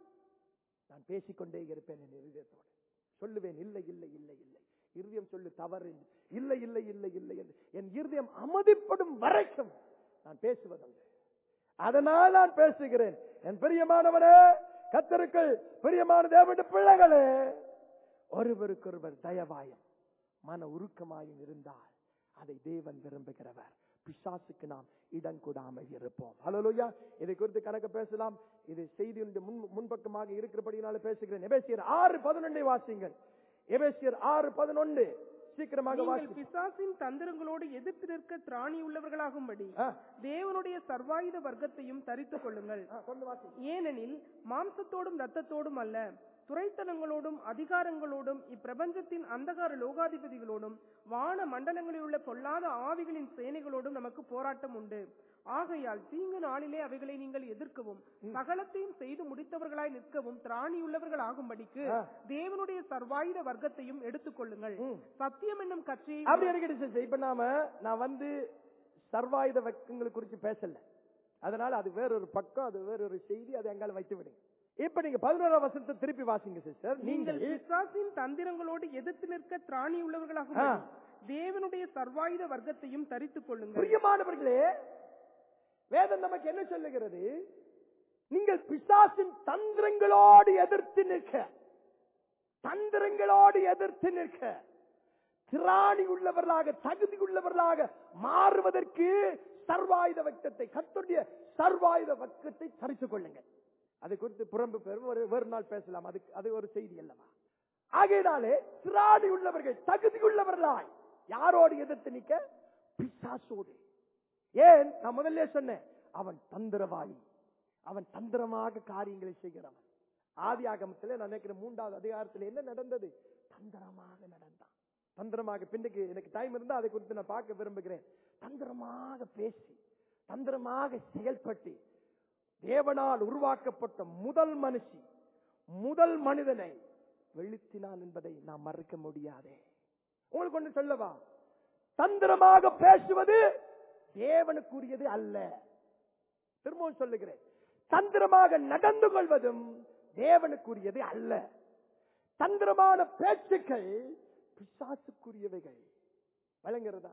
நான் பேசிக்கொண்டே இருப்பேன் என் இருதயத்தோடு சொல்லுவேன் இல்லை இல்லை இல்லை இல்லை இருதயம் சொல்லு தவறு என்று. இல்லை இல்லை இல்லை இல்லை என்று என் இருதயம் அமைதிப்படும் வரைக்கும் நான் பேசுவதில்லை அதனால் நான் பேசுகிறேன் என் பிரியமானவனே கத்தருக்கள் பிரியமான தேவனுடைய பிள்ளைகளே ஒருவருக்கொருவர் தயவாயம் மன உருக்கமாயும் இருந்தால் அதை தேவன் விரும்புகிறவர் பிசாசுக்கு நாம் இடம் கொடாமல் இருப்போம் ஹலோலோயா இதை குறித்து கணக்கு பேசலாம் இது செய்தியுடைய முன் முன்பக்கமாக இருக்கிறபடினால பேசுகிறேன் எபேசியர் ஆறு பதினொன்றை வாசிங்கள் எபேசியர் ஆறு பதினொன்று சீக்கிரமாக நீங்கள் வாசி பிசாசின் தந்திரங்களோடு எதிர்த்து நிற்க திராணி உள்ளவர்களாகும்படி ஆ, தேவனுடைய சர்வாயுத வர்க்கத்தையும் தரித்துக் கொள்ளுங்கள் ஆ, கொண்டு வாசி ஏனெனில் மாம்சத்தோடும் இரத்தத்தோடும் அல்ல துரைத்தனங்களோடும் அதிகாரங்களோடும் இப்பிரபஞ்சத்தின் அந்தகார லோகாதிபதிகளோடும் வான மண்டலங்களில் உள்ள பொல்லாத ஆவிகளின் சேனைகளோடும் நமக்கு போராட்டம் உண்டு ஆகையால் தீங்கு நாளிலே அவைகளை நீங்கள் எதிர்க்கவும் சகலத்தையும் செய்து முடித்தவர்களாய் நிற்கவும் திராணியுள்ளவர்கள் ஆகும்படிக்கு ஆ. தேவனுடைய சர்வாயுத வர்க்கத்தையும் எடுத்துக்கொள்ளுங்கள் ம். சத்தியம் என்னும் கட்சியை அப்படி இருக்கட்டும் சிஸ்டர் இப்ப நாம நான் வந்து சர்வாயுத வக்கங்களை குறித்து பேசல அதனால அது வேறொரு பக்கம் அது வேறொரு செய்தி அதை எங்கால வைத்து விடுங்க இப்ப நீங்க பதினோராம் வசனத்தை திருப்பி வாசிங்க சிஸ்டர் நீங்கள் நீங்கள் பிசாசின் தந்திரங்களோடு எதிர்த்து நிற்க திராணி உள்ளவர்களாக ஆ. தேவனுடைய சர்வாயுத வர்க்கத்தையும் தரித்துக் கொள்ளுங்கள் பிரியமானவர்களே வேதம் நமக்கு என்ன சொல்லுகிறது நீங்கள் பிசாசின் தந்திரங்களோடு எதிர்த்து நிற்க தந்திரங்களோடு எதிர்த்து நிற்க திராணி உள்ளவர்களாக தகுதி உள்ளவர்களாக மாறுவதற்கு சர்வாயுத வக்கத்தை கத்துடைய சர்வாயுத வக்கத்தை தரித்துக் கொள்ளுங்கள் அது குறித்து புறம்பு பெறும் ஒரு வேறு நாள் பேசலாம் அதுக்கு அது ஒரு செய்தி அல்லவா ஆகையினாலே திராணி உள்ளவர்கள் தகுதி உள்ளவர்களாய் யாரோடு எதிர்த்து நிற்க பிசாசோடு ஏன் நான் முதல்ல சொன்னேன் அவன் தந்திரவாளி அவன் தந்திரமாக காரியங்களை செய்கிறவன் ஆதி ஆகமத்தில் நான் நினைக்கிறேன் மூன்றாவது அதிகாரத்தில் என்ன நடந்தது தந்திரமாக நடந்தான் தந்திரமாக பின்னுக்கு எனக்கு டைம் இருந்தா அதை குறித்து நான் பார்க்க விரும்புகிறேன் தந்திரமாக பேசி தந்திரமாக செயல்பட்டு தேவனால் உருவாக்கப்பட்ட முதல் மனுஷி முதல் மனிதனை வெளுத்தினான் என்பதை நாம் மறுக்க முடியாதே உங்களுக்கு ஒன்று சொல்லவா தந்திரமாக பேசுவது தேவனுக்குரியது அல்ல திரும்பவும் சொல்லுகிறேன் தந்திரமாக நடந்து கொள்வதும் தேவனுக்குரியது அல்ல தந்திரமான பேச்சுக்கள் பிசாசுக்குரியவைகள் வழங்குறதா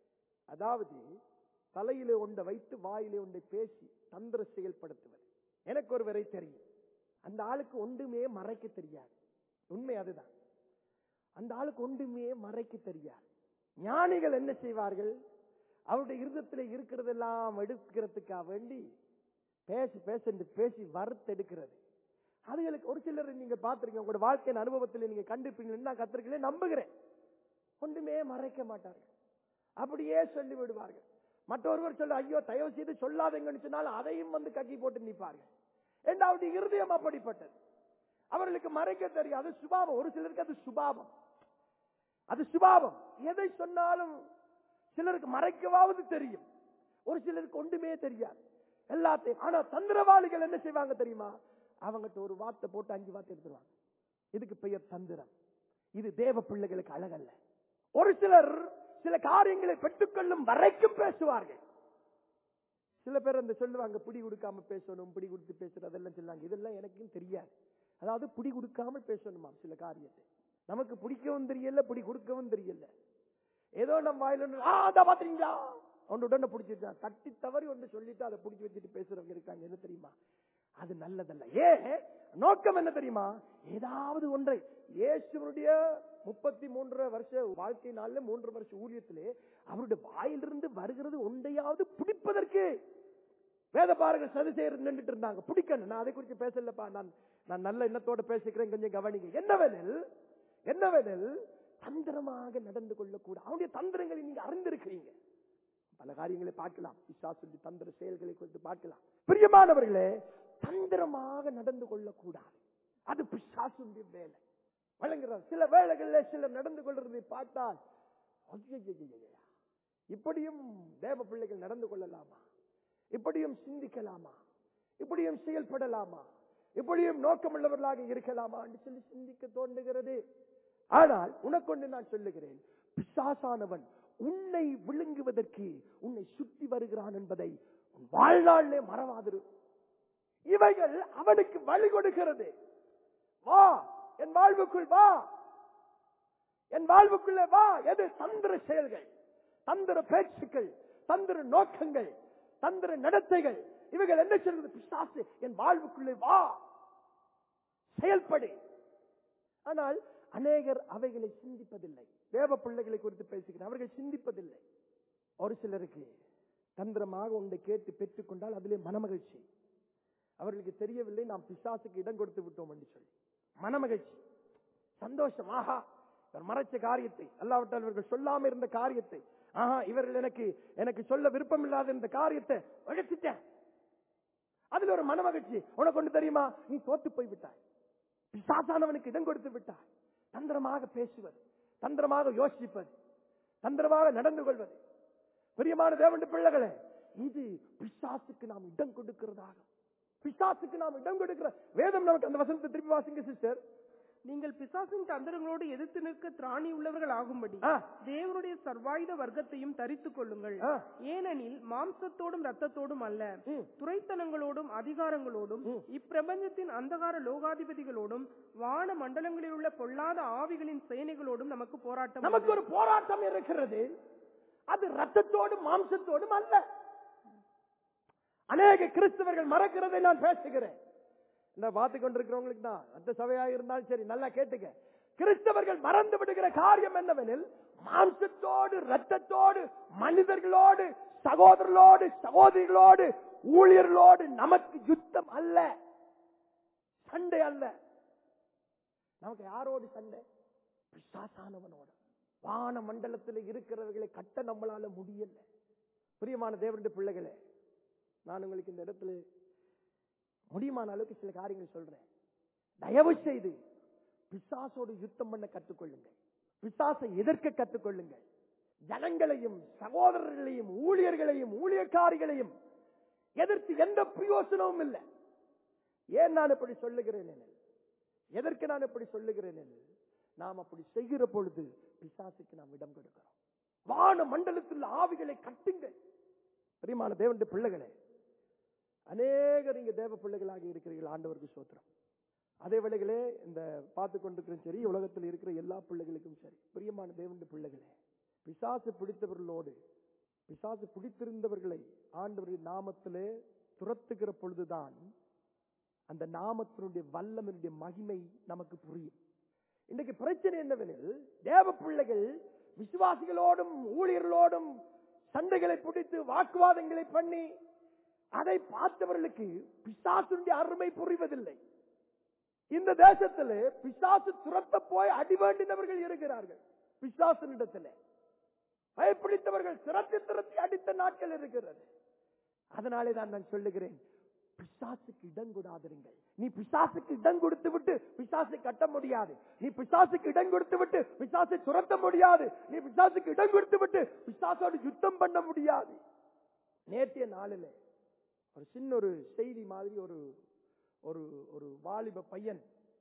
அதாவது தலையிலே ஒன்றை வைத்து வாயிலே ஒன்றை பேசி தந்திர செயல்படுத்துவது எனக்கு ஒருவரை தெரியும் அந்த ஆளுக்கு ஒன்றுமே மறைக்க தெரியாது உண்மை அதுதான் அந்த ஆளுக்கு ஒன்றுமே மறைக்க தெரியாது ஞானிகள் என்ன செய்வார்கள் அவருடைய இருதத்தில் இருக்கிறதெல்லாம் எடுக்கிறதுக்காக வேண்டி பேசி பேசி பேசி வறுத்தெடுக்கிறது அதுகளுக்கு ஒரு சிலர் நீங்க பார்த்திருக்கீங்க உங்களோட வாழ்க்கையின் அனுபவத்தில் நீங்க கண்டிருப்பீங்கன்னு நான் கத்திருக்கீங்களே நம்புகிறேன் ஒன்றுமே மறைக்க மாட்டார்கள் அப்படியே சொல்லி விடுவார்கள் மற்றொருவர் சொல்ல ஐயோ தயவு செய்து சொல்லாதீங்கன்னு சொன்னால் அதையும் வந்து கக்கி போட்டு நிற்பார்கள் இரண்டாவது இருதயம் அப்படிப்பட்டது அவர்களுக்கு மறைக்க தெரியும் அது சுபாவம் ஒரு சிலருக்கு அது சுபாவம் அது சுபாவம் எதை சொன்னாலும் சிலருக்கு மறைக்கவாவது தெரியும் ஒரு சிலருக்கு ஒன்றுமே தெரியாது எல்லாத்தையும் ஆனா தந்திரவாளிகள் என்ன செய்வாங்க தெரியுமா அவங்ககிட்ட ஒரு வார்த்தை போட்டு அஞ்சு வார்த்தை எடுத்துருவாங்க இதுக்கு பெயர் தந்திரம் இது தேவ பிள்ளைகளுக்கு அழகல்ல ஒரு சிலர் சில காரியங்களை பெற்றுக்கொள்ளும் வரைக்கும் பேசுவார்கள் சில பேர் அந்த சொல்லுவாங்க பிடி கொடுக்காம பேசணும் பிடி கொடுத்து பேசுறது அதெல்லாம் சொல்லுவாங்க இதெல்லாம் எனக்கும் தெரியாது அதாவது பிடி கொடுக்காம பேசணுமா சில காரியத்தை நமக்கு பிடிக்கவும் தெரியல பிடி கொடுக்கவும் தெரியல ஏதோ நம்ம வாயில ஒண்ணு, ஆ அதான் பாத்தீங்களா ஒன்று உடனே பிடிச்சிருச்சான் தட்டி தவறி ஒன்று சொல்லிட்டு அதை பிடிச்சி வச்சுட்டு பேசுறவங்க இருக்காங்க என்ன தெரியுமா அது நல்லதல்ல ஏன் நோக்கம் என்ன தெரியுமா ஏதாவது ஒன்றை இயேசுடைய முப்பத்தி மூன்று வருஷ வாழ்க்கை நாள்ல மூன்று வருஷ ஊழியத்திலே அவருடைய வாயிலிருந்து வருகிறது ஒன்றையாவது பிடிப்பதற்கு வேத பாருங்க சதி செய்யறது நின்றுட்டு இருந்தாங்க பிடிக்கணும் நான் அதை குறித்து பேசலப்பா நான் நான் நல்ல எண்ணத்தோட பேசிக்கிறேன் கொஞ்சம் கவனிங்க என்னவெனில் என்னவெனில் தந்திரமாக நடந்து கொள்ளக்கூடாது அவனுடைய தந்திரங்களை நீங்க அறிந்திருக்கிறீங்க பல காரியங்களை பார்க்கலாம் பிசாசுடைய தந்திர செயல்களை குறித்து பார்க்கலாம் பிரியமானவர்களே தந்திரமாக நடந்து கொள்ளக்கூடாது அது பிசாசுடைய வேலை வழங்குறார் சில வேளைகளில் சிலர் நடந்து கொள்றதை பார்த்தால் ஐயையையையையா, இப்படியும் தேவ பிள்ளைகள் நடந்து கொள்ளலாமா இப்படியும் சிந்திக்கலாமா இப்படியும் செயல்படலாமா இப்படியும் நோக்கமுள்ளவர்களாக இருக்கலாமா என்று சொல்லி சிந்திக்க தோன்றுகிறது ஆனால் உனக்கொண்டு நான் சொல்லுகிறேன் பிசாசானவன் உன்னை விழுங்குவதற்கு உன்னை சுற்றி வருகிறான் என்பதை உன் வாழ்நாளிலே மறவாதிரு இவைகள் அவனுக்கு வழி கொடுக்கிறது வா என் வாழ்வுக்குள் வா என் வாழ்வுக்குள்ளே வா எது தந்திர செயல்கள் தந்திர பேச்சுக்கள் தந்திர நோக்கங்கள் தந்திர நடத்தைகள் இவைகள் என்ன சொல்றது பிசாசு என் வாழ்வுக்குள்ளே வா செயல்படு ஆனால் அநேகர் அவைகளை சிந்திப்பதில்லை தேவ பிள்ளைகளை குறித்து பேசுகிறேன் அவர்கள் சிந்திப்பதில்லை ஒரு சிலருக்கு தந்திரமாக ஒன்றை கேட்டு பெற்றுக்கொண்டால் அதிலே மனமகிழ்ச்சி அவர்களுக்கு தெரியவில்லை நாம் பிசாசுக்கு இடம் கொடுத்து விட்டோம் என்று சொல்லி மனமகிழ்ச்சி சந்தோஷம் ஆஹா இவர் மறைச்ச காரியத்தை அல்லாவிட்டால் இவர்கள் சொல்லாம இருந்த காரியத்தை ஆஹா இவர்கள் எனக்கு எனக்கு சொல்ல விருப்பம் இல்லாத இந்த காரியத்தை உழைச்சிட்டேன் அதுல ஒரு மனமகிழ்ச்சி உனக்கு ஒன்று தெரியுமா நீ தோத்து போய் விட்டாய் பிசாசானவனுக்கு இடம் கொடுத்து விட்டாய் தந்திரமாக பேசுவது தந்திரமாக யோசிப்பது தந்திரமாக நடந்து கொள்வது பிரியமான தேவனுடைய பிள்ளைகளே இது பிசாசுக்கு நாம் இடம் கொடுக்கிறதாக பிசாசுக்கு நாம் இடம் கொடுக்கிற வேதம் நமக்கு அந்த வசனத்தை திருப்பி வாசிங்க சிஸ்டர் நீங்கள் பிசாசின் தந்திரங்களோடு எதிர்த்து நிற்க திராணி உள்ளவர்கள் ஆகும்படி ஆ. தேவனுடைய சர்வாயுத வர்க்கத்தையும் தரித்துக் கொள்ளுங்கள் ஆ. ஏனெனில் மாம்சத்தோடும் ரத்தத்தோடும் அல்ல ம். துரைத்தனங்களோடும் அதிகாரங்களோடும் ம். இப்பிரபஞ்சத்தின் அந்தகார லோகாதிபதிகளோடும் வான மண்டலங்களில் உள்ள பொல்லாத ஆவிகளின் சேனைகளோடும் நமக்கு போராட்டம் நமக்கு உண்டு. ஒரு போராட்டம் இருக்கிறது அது ரத்தத்தோடும் மாம்சத்தோடும் அல்ல அநேக கிறிஸ்தவர்கள் மறக்கிறதை நான் பேசுகிறேன் இந்த பார்த்து கொண்டிருக்கிறவங்களுக்கு தான் அந்த சபையாக இருந்தாலும் சரி நல்லா கேட்டுக்க கிறிஸ்தவர்கள் மறந்து விடுகிற காரியம் என்னவெனில் மாம்சத்தோடு ரத்தத்தோடு மனிதர்களோடு சகோதரர்களோடு சகோதரிகளோடு ஊழியர்களோடு நமக்கு யுத்தம் அல்ல சண்டை அல்ல நமக்கு யாரோடு சண்டை பிசாசானவனோட வான மண்டலத்தில் இருக்கிறவர்களை கட்ட நம்மளால முடியல பிரியமான தேவனுடைய பிள்ளைகளே நான் உங்களுக்கு இந்த இடத்துல முடியுமான அளவுக்கு சில காரியங்கள் சொல்றேன் தயவு செய்து பிசாசோடு யுத்தம் பண்ண கற்றுக்கொள்ளுங்கள் பிசாசை எதிர்க்க கற்றுக்கொள்ளுங்கள் ஜனங்களையும் சகோதரர்களையும் ஊழியர்களையும் ஊழியக்காரிகளையும் எதிர்த்து எந்த பிரயோசனமும் இல்லை ஏன் நான் இப்படி சொல்லுகிறேன் எனில், எதற்கு நான் இப்படி சொல்லுகிறேன் எனில், நாம் அப்படி செய்கிற பொழுது பிசாசுக்கு நாம் இடம் கொடுக்கிறோம் வான மண்டலத்தில் ஆவிகளை கட்டுங்கள் பிரியமான தேவனுடைய பிள்ளைகளே அநேகர் இங்க தேவ பிள்ளைகளாக இருக்கிறீர்கள் ஆண்டவருக்கு சோத்திரம் அதே வேளைகளே இந்த பார்த்து கொண்டிருக்கிற சரி உலகத்தில் இருக்கிற எல்லா பிள்ளைகளுக்கும் சரி பிரியமான தேவனுடைய பிள்ளைகளே பிசாசு பிடித்தவர்களோடு பிசாசு பிடித்திருந்தவர்களை ஆண்டவரின் நாமத்திலே துரத்துகிற பொழுதுதான் அந்த நாமத்தினுடைய வல்லமனுடைய மகிமை நமக்கு புரியும் இன்றைக்கு பிரச்சனை என்னவெனில் தேவ பிள்ளைகள் விசுவாசிகளோடும் ஊழியர்களோடும் சண்டைகளை பிடித்து வாக்குவாதங்களை பண்ணி அதை பார்த்தவர்களுக்கு பிசாசுடைய அருமை புரிவதில்லை இந்த தேசத்திலே பிசாசு துரத்த போய் அடி வேண்டினவர்கள் இருக்கிறார்கள் பிசாசனிடத்திலே பயப்பிடித்தவர்கள் திரட்டி திரட்டி அடித்த நாட்கள் இருக்கிறது அதனாலே தான் நான் சொல்லுகிறேன் பிசாசுக்கு இடம் கொடாதிருங்கள் நீ பிசாசுக்கு இடம் கொடுத்து விட்டு பிசாசை கட்ட முடியாது நீ பிசாசுக்கு இடம் கொடுத்து விட்டு பிசாசை துரத்த முடியாது நீ பிசாசுக்கு இடம் கொடுத்து விட்டு பிசாசோடு யுத்தம் பண்ண முடியாது நேற்றைய நாளில் ஒரு சின்ன ஒரு செய்தி மாதிரி ஒரு ஒரு ஒரு வாலிப பையன்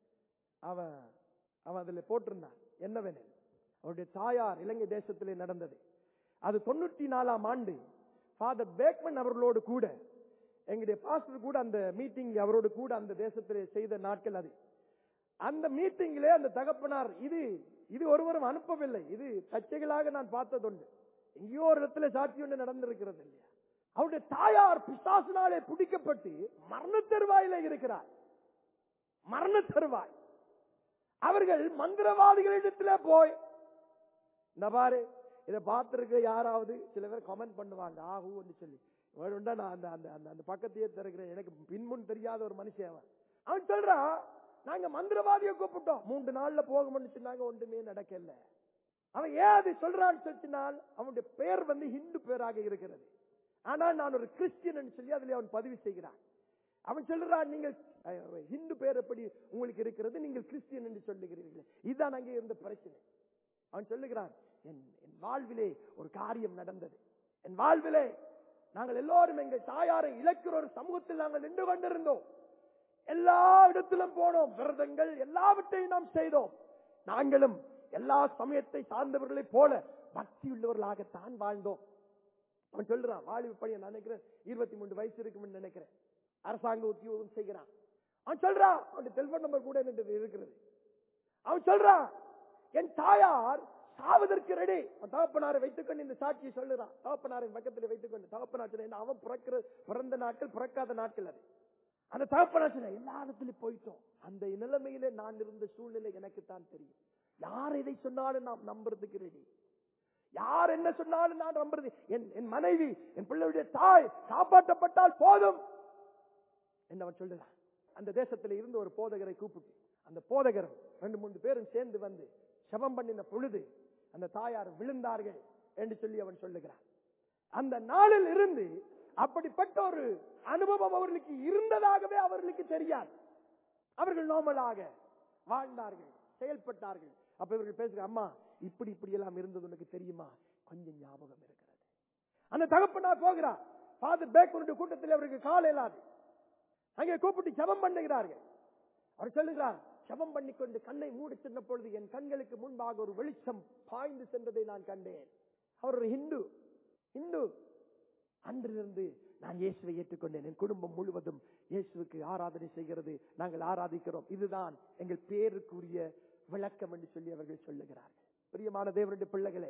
அவன் அவன் அதுல போட்டிருந்தான் என்னவெனில் அவருடைய தாயார் இலங்கை தேசத்திலே நடந்தது அது தொண்ணூற்றி நாலாம் ஆண்டு ஃபாதர் பேக்மன் அவர்களோடு கூட எங்களுடைய பாஸ்டர் கூட அந்த மீட்டிங் அவரோடு கூட அந்த தேசத்திலே செய்த நாட்கள் அது அந்த மீட்டிங்கிலே அந்த தகப்பனார் இது இது ஒருவரும் அனுப்பவில்லை இது தச்சைகளாக நான் பார்த்ததுண்டு எங்கேயோ ஒரு இடத்துல சாட்சி ஒன்று நடந்திருக்கிறது இல்லையா அவருடைய தாயார் பிசாசினாலே பிடிக்கப்பட்டு மரண தருவாயில இருக்கிறார் மரண தருவாய் அவர்கள் மந்திரவாதிகளிடத்துல போய் இந்த பாரு இதை பார்த்திருக்க யாராவது சில பேர் கமெண்ட் பண்ணுவாங்க ஆகுன்னு சொல்லி வேணும்டா நான் அந்த அந்த அந்த அந்த பக்கத்தையே திறக்கிறேன் எனக்கு பின்முன் தெரியாத ஒரு மனுஷன் அவன் அவன் சொல்றான் நாங்க மந்திரவாதியை கூப்பிட்டோம் மூன்று நாள்ல போகணும்னு சொன்னாங்க ஒன்றுமே நடக்கல அவன் ஏன் அதை சொல்றான்னு சொல்லினால் அவனுடைய பெயர் வந்து ஹிந்து பேராக இருக்கிறது ஆனால் நான் ஒரு கிறிஸ்டியன் சொல்லி அதில் அவன் பதிவு செய்கிறான் அவன் சொல்றான் நீங்கள் அஹ், ஹிந்து பேர் எப்படி உங்களுக்கு இருக்கிறது நீங்கள் கிறிஸ்டியன் என்று சொல்லுகிறீர்கள் இதுதான் அங்கே இருந்த பிரச்சனை அவன் சொல்லுகிறான் என் என் வாழ்விலே ஒரு காரியம் நடந்தது என் வாழ்விலே நாங்கள் எல்லோரும் எங்கள் தாயாரை இழக்கிற ஒரு சமூகத்தில் நாங்கள் நின்று கொண்டிருந்தோம் எல்லா இடத்திலும் போனோம் விரதங்கள் எல்லாவற்றையும் நாம் செய்தோம் நாங்களும் எல்லா சமயத்தை சார்ந்தவர்களைப் போல பக்தி உள்ளவர்களாகத்தான் வாழ்ந்தோம் அவன் சொல்றான் வாலிப பையன் நான் நினைக்கிறேன் இருபத்தி மூன்று வயசு இருக்கும்னு நினைக்கிறேன் அரசாங்க உத்தியோகம் செய்கிறான் அவன் சொல்றான் அவன் டெலிபோன் நம்பர் கூட என்னது இருக்கிறது அவன் சொல்றான் என் தாயார் சாவதற்கு ரெடி அவன் தகப்பனாரை வைத்துக்கொண்டு இந்த சாட்சியை சொல்லுறான் தகப்பனாரின் பக்கத்தில் வைத்துக்கொண்டு தகப்பனார் சொன்ன அவன் பிறக்கிற பிறந்த நாட்கள் பிறக்காத நாட்கள் அது அந்த தகப்பனார் சொன்ன எல்லா இடத்துலயும் போயிட்டோம் அந்த நிலைமையில நான் இருந்த சூழ்நிலை எனக்கு தான் தெரியும் யார் எதை சொன்னாலும் நாம் நம்புறதுக்கு ரெடி யார் என்ன சொன்னாலும் நான் நம்புறது என் என் மனைவி என் பிள்ளையுடைய தாய் காப்பாற்றப்பட்டால் போதும் என்று அவன் சொல்லுறான் அந்த தேசத்துல இருந்து ஒரு போதகரை கூப்பிட்டு அந்த போதகர் ரெண்டு மூணு பேரும் சேர்ந்து வந்து செபம் பண்ணின பொழுது அந்த தாயார் விழுந்தார்கள் என்று சொல்லி அவன் சொல்லுகிறான் அந்த நாளில் இருந்து அப்படிப்பட்ட ஒரு அனுபவம் அவர்களுக்கு இருந்ததாகவே அவர்களுக்கு தெரியாது அவர்கள் நோமலாக வாழ்ந்தார்கள் செயல்பட்டார்கள் அப்ப இவர்கள் பேசுற அம்மா இப்படி இப்படி எல்லாம் இருந்தது உனக்கு தெரியுமா கொஞ்சம் ஞாபகம் இருக்கிறது அந்த தகப்பனார் போகிறார் ஃபாதர் பேக்கருடைய கூட்டத்தில் அவருக்கு கால் இயலாது அங்கே கூப்பிட்டு ஜெபம் பண்ணுகிறார்கள் அவர் சொல்லுகிறார் ஜெபம் பண்ணிக்கொண்டு கண்ணை மூடி சென்ற பொழுது என் கண்களுக்கு முன்பாக ஒரு வெளிச்சம் பாய்ந்து சென்றதை நான் கண்டேன் அவர் ஒரு ஹிந்து ஹிந்து அன்றிலிருந்து நான் இயேசுவை ஏற்றுக்கொண்டேன் என் குடும்பம் முழுவதும் இயேசுவுக்கு ஆராதனை செய்கிறது நாங்கள் ஆராதிக்கிறோம் இதுதான் எங்கள் பேருக்குரிய விளக்கம் என்று சொல்லி அவர்கள் சொல்லுகிறார்கள் பிரியமான தேவனுடைய பிள்ளைகளே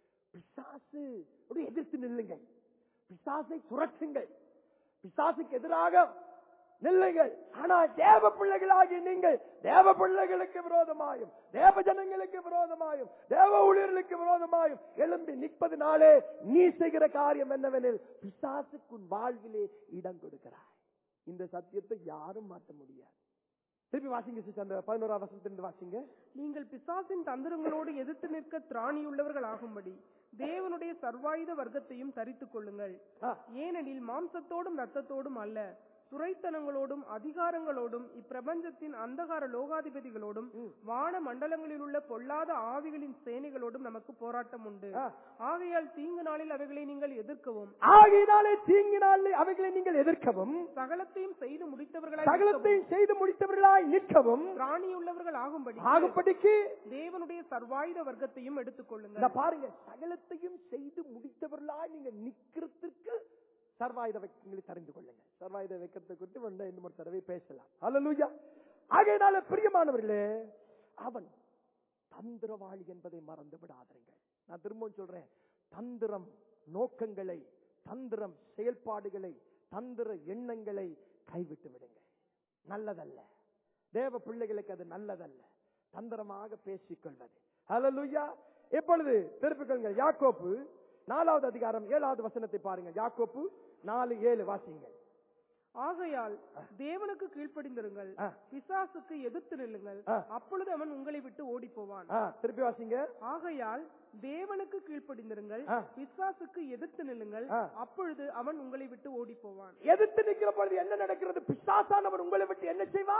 பிசாசு ஒரு எதிர்த்து நில்லுங்கள் பிசாசை துரத்துங்கள் பிசாசுக்கு எதிராக நில்லுங்கள் ஆனா தேவ பிள்ளைகளாகி நீங்கள் தேவ பிள்ளைகளுக்கு விரோதமாயும் தேவ ஜனங்களுக்கு விரோதமாயும் தேவ ஊழியர்களுக்கு விரோதமாயும் எழும்பி நிற்பதனாலே நீ செய்கிற காரியம் என்னவெனில் பிசாசுக்கு உன் வாழ்விலே இடம் கொடுக்கிறாய் இந்த சத்தியத்தை யாரும் மாற்ற முடியாது திருப்பி வாசிங்க சிஸ்டர் அந்த பதினோராம் வசனத்திலிருந்து வாசிங்க நீங்கள் பிசாசின் தந்திரங்களோடு எதிர்த்து நிற்க திராணியுள்ளவர்கள் ஆகும்படி தேவனுடைய சர்வாயுத வர்க்கத்தையும் தரித்துக் கொள்ளுங்கள் ஆ, ஏனெனில் மாம்சத்தோடும் இரத்தத்தோடும் அல்ல துரைத்தனங்களோடும் அதிகாரங்களோடும் இப்பிரபஞ்சத்தின் அந்தகார லோகாதிபதிகளோடும் வான மண்டலங்களில் உள்ள பொல்லாத ஆவிகளின் சேனைகளோடும் நமக்கு போராட்டம் உண்டு ஆ. ஆகையால் தீங்கு நாளில் அவைகளை நீங்கள் எதிர்க்கவும் ஆகையினாலே தீங்கினாலே அவைகளை நீங்கள் எதிர்க்கவும் சகலத்தையும் செய்து முடித்தவர்களாய் சகலத்தையும் செய்து முடித்தவர்களாய் நிற்கவும் திராணியுள்ளவர்கள் ஆகும்படி ஆகும்படிக்கு தேவனுடைய சர்வாயுத வர்க்கத்தையும் எடுத்துக் கொள்ளுங்கள் இந்த பாருங்க சகலத்தையும் செய்து முடித்தவர்களாய் நீங்க நிக்கிறதுக்கு சர்வாயுத வைக்கங்களை தெரிந்து கொள்ளுங்க சர்வாயுத வைக்கத்தை குறித்து வந்து இன்னும் ஒரு தடவை பேசலாம் அல்லூயா ஆகையினால பிரியமானவர்களே அவன் தந்திரவாளி என்பதை மறந்து விடாதீர்கள் நான் திரும்பவும் சொல்றேன் தந்திரம் நோக்கங்களை தந்திரம் செயல்பாடுகளை தந்திர எண்ணங்களை கைவிட்டு விடுங்க நல்லதல்ல தேவ பிள்ளைகளுக்கு அது நல்லதல்ல தந்திரமாக பேசிக்கொள்வது ஹalleluya இப்பொழுது திருப்பிக் கொள்ளுங்கள் யாக்கோப்பு நாலாவது அதிகாரம் ஏழாவது வசனத்தை பாருங்க யாக்கோப்பு நாலு ஏழு வாசிங்கள் ஆகையால் தேவனுக்கு கீழ்ப்படிந்திருங்கள் ஆ. பிசாசுக்கு எதிர்த்து நில்லுங்கள் ஆ. அப்பொழுது அவன் உங்களை விட்டு ஓடி போவான் ஆ, திருப்பி வாசிங்க ஆகையால் தேவனுக்கு கீழ்ப்படிந்திருங்கள் ஆ. பிசாசுக்கு எதிர்த்து நில்லுங்கள் ஆ. அப்பொழுது அவன் உங்களை விட்டு ஓடி போவான் எதிர்த்து நிக்கிற பொழுது என்ன நடக்கிறது பிசாசானவன் உங்களை விட்டு என்ன செய்வா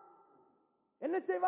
என்ன செய்வா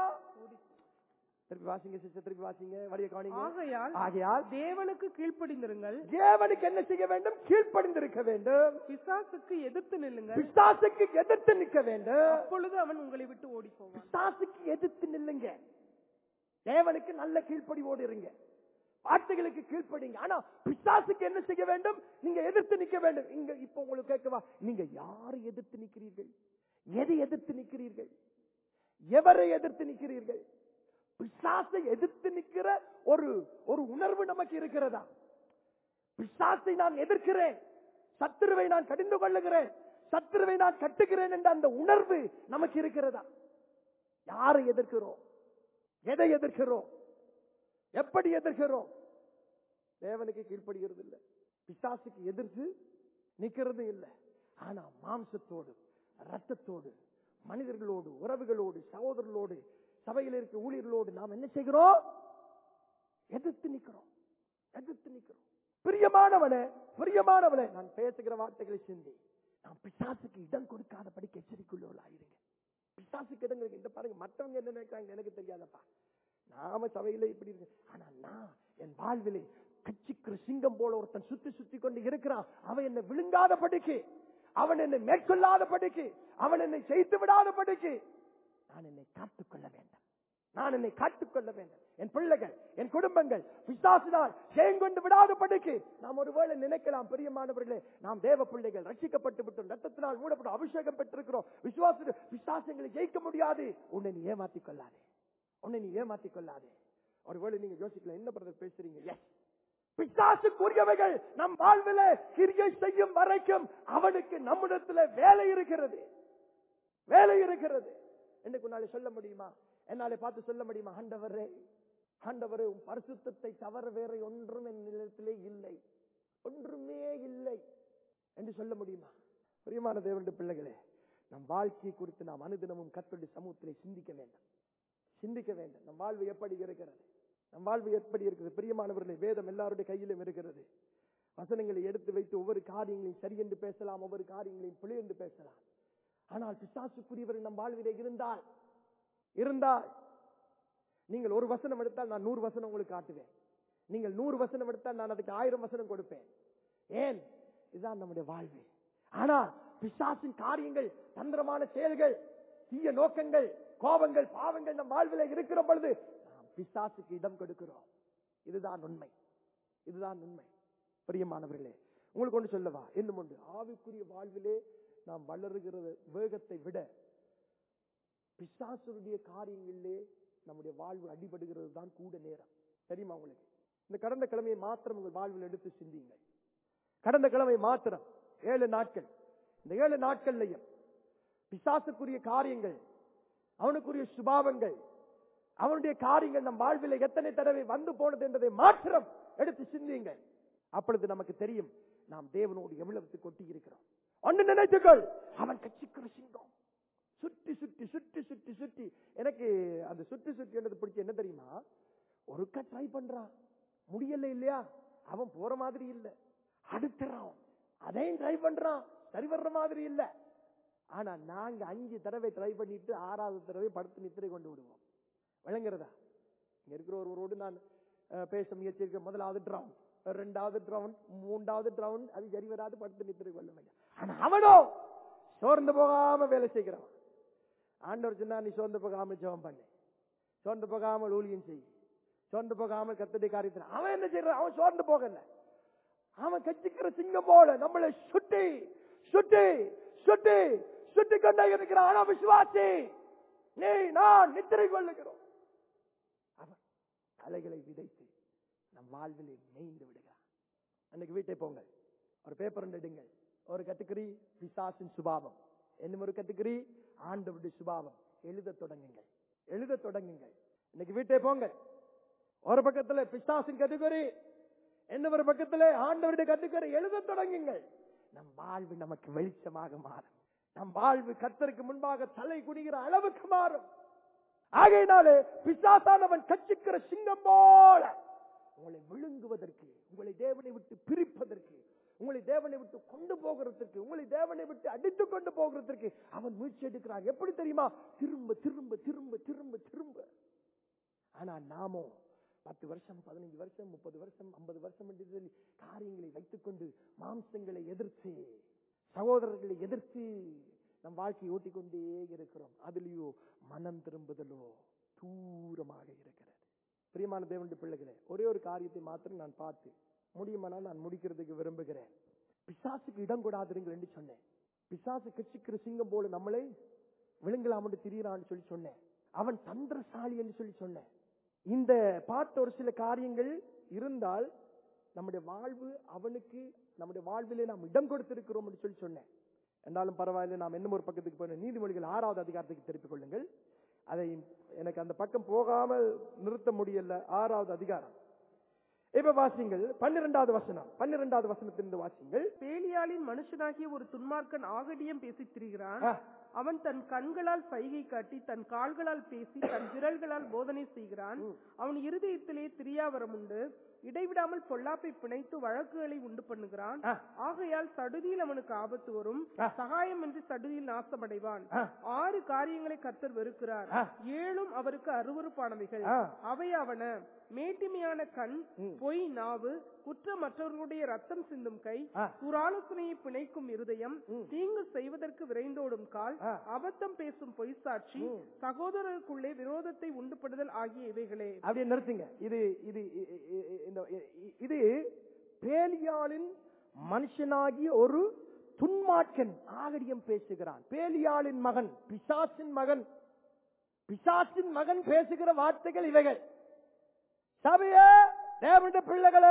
திருப்பி வாசிங்க சிஸ்டர் திருப்பி வாசிங்க வழிய கவனிங்க ஆகையால் ஆகையால் தேவனுக்கு கீழ்ப்படிந்திருங்கள் தேவனுக்கு என்ன செய்ய வேண்டும் கீழ்ப்படிந்திருக்க வேண்டும் பிசாசுக்கு எதிர்த்து நில்லுங்கள் பிசாசுக்கு எதிர்த்து நிற்க வேண்டும் அப்பொழுது அவன் உங்களை விட்டு ஓடி போவான் பிசாசுக்கு எதிர்த்து நில்லுங்க தேவனுக்கு நல்ல கீழ்ப்படிவோடு இருங்க வார்த்தைகளுக்கு கீழ்ப்படிங்க ஆனா பிசாசுக்கு என்ன செய்ய வேண்டும் நீங்க எதிர்த்து நிக்க வேண்டும் இங்க இப்ப உங்களுக்கு கேட்கவா நீங்க யாரை எதிர்த்து நிக்கிறீர்கள் எதை எதிர்த்து நிக்கிறீர்கள் எவரை எதிர்த்து நிக்கிறீர்கள் பிசாசை எதிர்த்து நிக்கிற ஒரு ஒரு உணர்வு நமக்கு இருக்கிறதா பிசாசை நான் எதிர்க்கிறேன் சத்துருவை நான் கடிந்து கொள்ளுகிறேன் சத்துருவை நான் கட்டுகிறேன் என்ற அந்த உணர்வு நமக்கு இருக்கிறதா யாரை எதிர்க்கிறோம் எதை எதிர்க்கிறோம் எப்படி எதிர்க்கிறோம் தேவனுக்கு கீழ்ப்படுகிறது இல்லை பிசாசுக்கு எதிர்த்து நிக்கிறது இல்லை ஆனா மாம்சத்தோடு ரத்தத்தோடு மனிதர்களோடு உறவுகளோடு சகோதரர்களோடு சபையில் இருக்க ஊழியர்களோடு நாம் என்ன செய்கிறோம் எதிர்த்து நிக்கிறோம் எதிர்த்து நிக்கிறோம் பிரியமானவனே பிரியமானவனே நான் பேசுகிற வார்த்தைகளை சிந்தி நாம் பிசாசுக்கு இடம் கொடுக்காதபடிக்கு எச்சரிக்கையுள்ளவர்களாயிருங்க பிசாசுக்கு இடம் கொடுக்க இந்த பாருங்க மற்றவங்க என்ன நினைக்கிறாங்க எனக்கு தெரியாதப்பா நாம சபையில இப்படி இருக்கு ஆனா நான் என் வாழ்விலே கச்சிக்கிற சிங்கம் போல ஒருத்தன் சுத்தி சுத்தி கொண்டு இருக்கிறான் அவன் என்ன விழுங்காதபடிக்கு அவன் என்னை மேற்கொள்ளாதபடிக்கு அவன் என்னை செய்து விடாதபடிக்கு நான் என்னை காத்துக்கொள்ள வேண்டும் நான் என்னை காத்துக்கொள்ள வேண்டும் என் பிள்ளைகள் என் குடும்பங்கள் பிசாசினால் ஜெயங்கொண்டு விடாதபடிக்கு நாம் ஒருவேளை நினைக்கலாம் பிரியமானவர்களே நாம் தேவ பிள்ளைகள் ரட்சிக்கப்பட்டு விட்டோம் ரத்தத்தினால் மூடப்பட்டு அபிஷேகம் பெற்றிருக்கிறோம் விசுவாச பிசாசங்களை ஜெயிக்க முடியாது உன்னை நீ ஏமாத்திக் கொள்ளாதே உன்னை நீ ஏமாத்திக் கொள்ளாதே ஒருவேளை நீங்க யோசிக்கலாம் என்ன பிரதர் பேசுறீங்க எஸ் பிசாசுக்குரியவைகள் நம் வாழ்வில கிரியை செய்யும் வரைக்கும் அவனுக்கு நம்மிடத்துல வேலை இருக்கிறது வேலை இருக்கிறது எனக்கு உன்னால சொல்ல முடியுமா என்னாலே பார்த்து சொல்ல முடியுமா ஆண்டவரே ஆண்டவரே உன் பரிசுத்தத்தை தவிர வேற ஒன்றும் என் நிலத்திலே இல்லை ஒன்றுமே இல்லை என்று சொல்ல முடியுமா பிரியமான தேவனுடைய பிள்ளைகளே நம் வாழ்க்கையை குறித்து நாம் அனுதினமும் கத்தோடைய சமூகத்திலே சிந்திக்க வேண்டும் சிந்திக்க வேண்டும் நம் வாழ்வு எப்படி இருக்கிறது நம் வாழ்வு எப்படி இருக்கிறது பிரியமானவர்களே வேதம் எல்லாருடைய கையிலும் இருக்கிறது வசனங்களை எடுத்து வைத்து ஒவ்வொரு காரியங்களையும் சரி என்று பேசலாம் ஒவ்வொரு காரியங்களையும் பிழை என்று பேசலாம் ஆனால் பிசாசுக்குரியவர் நம் வாழ்விலே இருந்தால் இருந்தால் நீங்கள் ஒரு வசனம் எடுத்தால் நான் நூறு வசனம் உங்களுக்கு காட்டுவேன் நீங்கள் நூறு வசனம் எடுத்தால் நான் அதுக்கு ஆயிரம் வசனம் கொடுப்பேன் ஏன் இதுதான் நம்முடைய வாழ்வு ஆனால் பிசாசின் காரியங்கள் தந்திரமான செயல்கள் தீய நோக்கங்கள் கோபங்கள் பாவங்கள் நம் வாழ்வில் இருக்கிற பொழுது நாம் பிசாசுக்கு இடம் கொடுக்கிறோம் இதுதான் உண்மை இதுதான் உண்மை பிரியமானவர்களே உங்களுக்கு ஒன்று சொல்லவா இன்னும் ஒன்று ஆவிக்குரிய வாழ்விலே நாம் வளருகிற வேகத்தை விட பிசாசுடைய காரியங்களிலே நம்முடைய வாழ்வு அடிபடுகிறது தான் கூட நேரம் தெரியுமா உங்களுக்கு இந்த கடந்த கிழமையை மாத்திரம் உங்கள் வாழ்வில் எடுத்து சிந்தியுங்கள் கடந்த கிழமை மாத்திரம் ஏழு நாட்கள் இந்த ஏழு நாட்கள்லையும் பிசாசுக்குரிய காரியங்கள் அவனுக்குரிய சுபாவங்கள் அவனுடைய காரியங்கள் நம் வாழ்வில் எத்தனை தடவை வந்து போனது என்பதை மாத்திரம் எடுத்து சிந்தியுங்கள் அப்பொழுது நமக்கு தெரியும் நாம் தேவனோடு எவ்வளவு கொட்டி இருக்கிறோம் ஒன்று நினைத்துக்கள் அவன் கட்சிக்கிற சிங்கம் சுற்றி சுற்றி சுற்றி சுற்றி சுற்றி எனக்கு அந்த சுற்றி சுற்றி என்றது பிடிச்ச என்ன தெரியுமா ஒருக்க ட்ரை பண்றான் முடியல இல்லையா அவன் போற மாதிரி இல்ல அடுத்த round அதையும் ட்ரை பண்றான் சரி வர்ற மாதிரி இல்ல ஆனா நாங்க அஞ்சு தடவை ட்ரை பண்ணிட்டு ஆறாவது தடவை படுத்து நித்திரை கொண்டு விடுவோம் விளங்குறதா இங்க இருக்கிற ஒருவரோடு நான் அஹ், பேச முயற்சிக்க முதலாவது ரவுண்ட் ரெண்டாவது ரவுண்ட் மூன்றாவது ரவுண்ட் அது சரி வராது படுத்து நித்திரை கொள்ள வேண்டும் ஆனா அவனோ சோர்ந்து போகாம வேலை செய்கிறவன் ஆண்டவர் சொன்னா நீ சோர்ந்து போகாம ஜெபம் பண்ணு சோர்ந்து போகாமல் ஊழியம் செய் சோர்ந்து போகாமல் கத்தடி காரியத்தில் அவன் என்ன செய்யறான் அவன் சோர்ந்து போகல அவன் கட்சிக்கிற சிங்கம் போல நம்மளை சுட்டி சுட்டி சுட்டி சுட்டி கொண்டே இருக்கிறான் ஆனா விசுவாசி நீ நான் நித்திரை கொள்ளுகிறோம் அவன் தலைகளை விதைத்து நம் வாழ்விலே மேய்ந்து விடுகிறான் அன்னைக்கு வீட்டை போங்கள் ஒரு பேப்பர் எடுங்கள் ஒரு கத்துக்கறி பிசாசின் சுபாவம் என்னும் ஒரு கத்துக்கறி ஆண்டவருடைய சுபாவம் எழுத தொடங்குங்கள் எழுத தொடங்குங்கள் இன்னைக்கு வீட்டை போங்க ஒரு பக்கத்துல பிசாசின் கத்துக்கறி என்ன ஒரு பக்கத்துல ஆண்டவருடைய கத்துக்கறி எழுத தொடங்குங்கள் நம் வாழ்வு நமக்கு வெளிச்சமாக மாறும் நம் வாழ்வு கத்தருக்கு முன்பாக தலை குனிகிற அளவுக்கு மாறும் ஆகையினாலே பிசாசானவன் கட்சிக்கிற சிங்கம் போல உங்களை விழுங்குவதற்கு உங்களை தேவனை விட்டு பிரிப்பதற்கு உங்களை தேவனை விட்டு கொண்டு போகிறதற்கு உங்களை தேவனை விட்டு அடித்து கொண்டு போகிறதற்கு அவன் முயற்சி எடுக்கிறான் எப்படி தெரியுமா திரும்ப திரும்ப திரும்ப திரும்ப திரும்ப ஆனா நாமோ பத்து வருஷம் பதினஞ்சு வருஷம் முப்பது வருஷம் ஐம்பது வருஷம் என்று சொல்லி காரியங்களை வைத்துக்கொண்டு மாம்சங்களை எதிர்த்து சகோதரர்களை எதிர்த்து நம் வாழ்க்கையை ஓட்டிக்கொண்டே இருக்கிறோம் அதுலயோ மனம் திரும்புதலோ தூரமாக இருக்கிறது பிரியமான தேவனுடைய பிள்ளைகளே ஒரே ஒரு காரியத்தை மாத்திரம் நான் பார்த்து முடியுமானால் நான் முடிக்கிறதுக்கு விரும்புகிறேன் பிசாசுக்கு இடம் கொடாதிருங்கள் என்று சொன்னேன் பிசாசு கட்சிக்கிற சிங்கம் போல நம்மளை விழுங்கலாம் என்று திரியறான்னு சொல்லி சொன்னேன் அவன் தந்திரசாலி என்று சொல்லி சொன்னேன் இந்த பார்த்த ஒரு சில காரியங்கள் இருந்தால் நம்முடைய வாழ்வு அவனுக்கு நம்முடைய வாழ்விலே நாம் இடம் கொடுத்திருக்கிறோம் என்று சொல்லி சொன்னேன் என்றாலும் பரவாயில்லை நாம் இன்னும் ஒரு பக்கத்துக்கு போன நீதிமொழிகள் ஆறாவது அதிகாரத்துக்கு திருப்பிக் கொள்ளுங்கள் அதை எனக்கு அந்த பக்கம் போகாமல் நிறுத்த முடியல ஆறாவது அதிகாரம் இப்ப வாசிங்கள் பன்னிரெண்டாவது வசனம் பன்னிரெண்டாவது வசனத்திலிருந்து வாசிங்கள் பேலியாளின் மனுஷனாகிய ஒரு துன்மார்க்கன் ஆகடியம் பேசித் திரிகிறான் ஆ. அவன் தன் கண்களால் சைகை காட்டி தன் கால்களால் பேசி தன் விரல்களால் போதனை செய்கிறான் அவன் இருதயத்திலே திரியாவரம் உண்டு இடைவிடாமல் பொல்லாப்பை பிணைத்து வழக்குகளை உண்டு பண்ணுகிறான் ஆ. ஆகையால் சடுதியில் அவனுக்கு ஆபத்து வரும் ஆ. சகாயம் என்று சடுதியில் நாசமடைவான் ஆ. ஆறு காரியங்களை கர்த்தர் வெறுக்கிறார் ஆ. ஏழும் அவருக்கு அருவருப்பானவைகள் ஆ. அவை அவன மேட்டிமையான கண் பொய் நாவு குற்றமற்றவர்களுடைய ரத்தம் சிந்தும் கை ஆ. துராலோசனையை பிணைக்கும் இருதயம் ம். தீங்கு செய்வதற்கு விரைந்தோடும் கால் ஆ. அபத்தம் பேசும் பொய்சாட்சி ம். சகோதரருக்குள்ளே விரோதத்தை உண்டுபடுதல் ஆகிய இவைகளே அப்படியே நிறுத்துங்க இது இது இ- இ- இ- இந்த இ- இது பேலியாளின் மனுஷனாகிய ஒரு துன்மார்க்கன் ஆகடியம் பேசுகிறான் பேலியாளின் மகன் பிசாசின் மகன் பிசாசின் மகன் பேசுகிற வார்த்தைகள் இவைகள் சபைய தேவனுடைய பிள்ளைகளே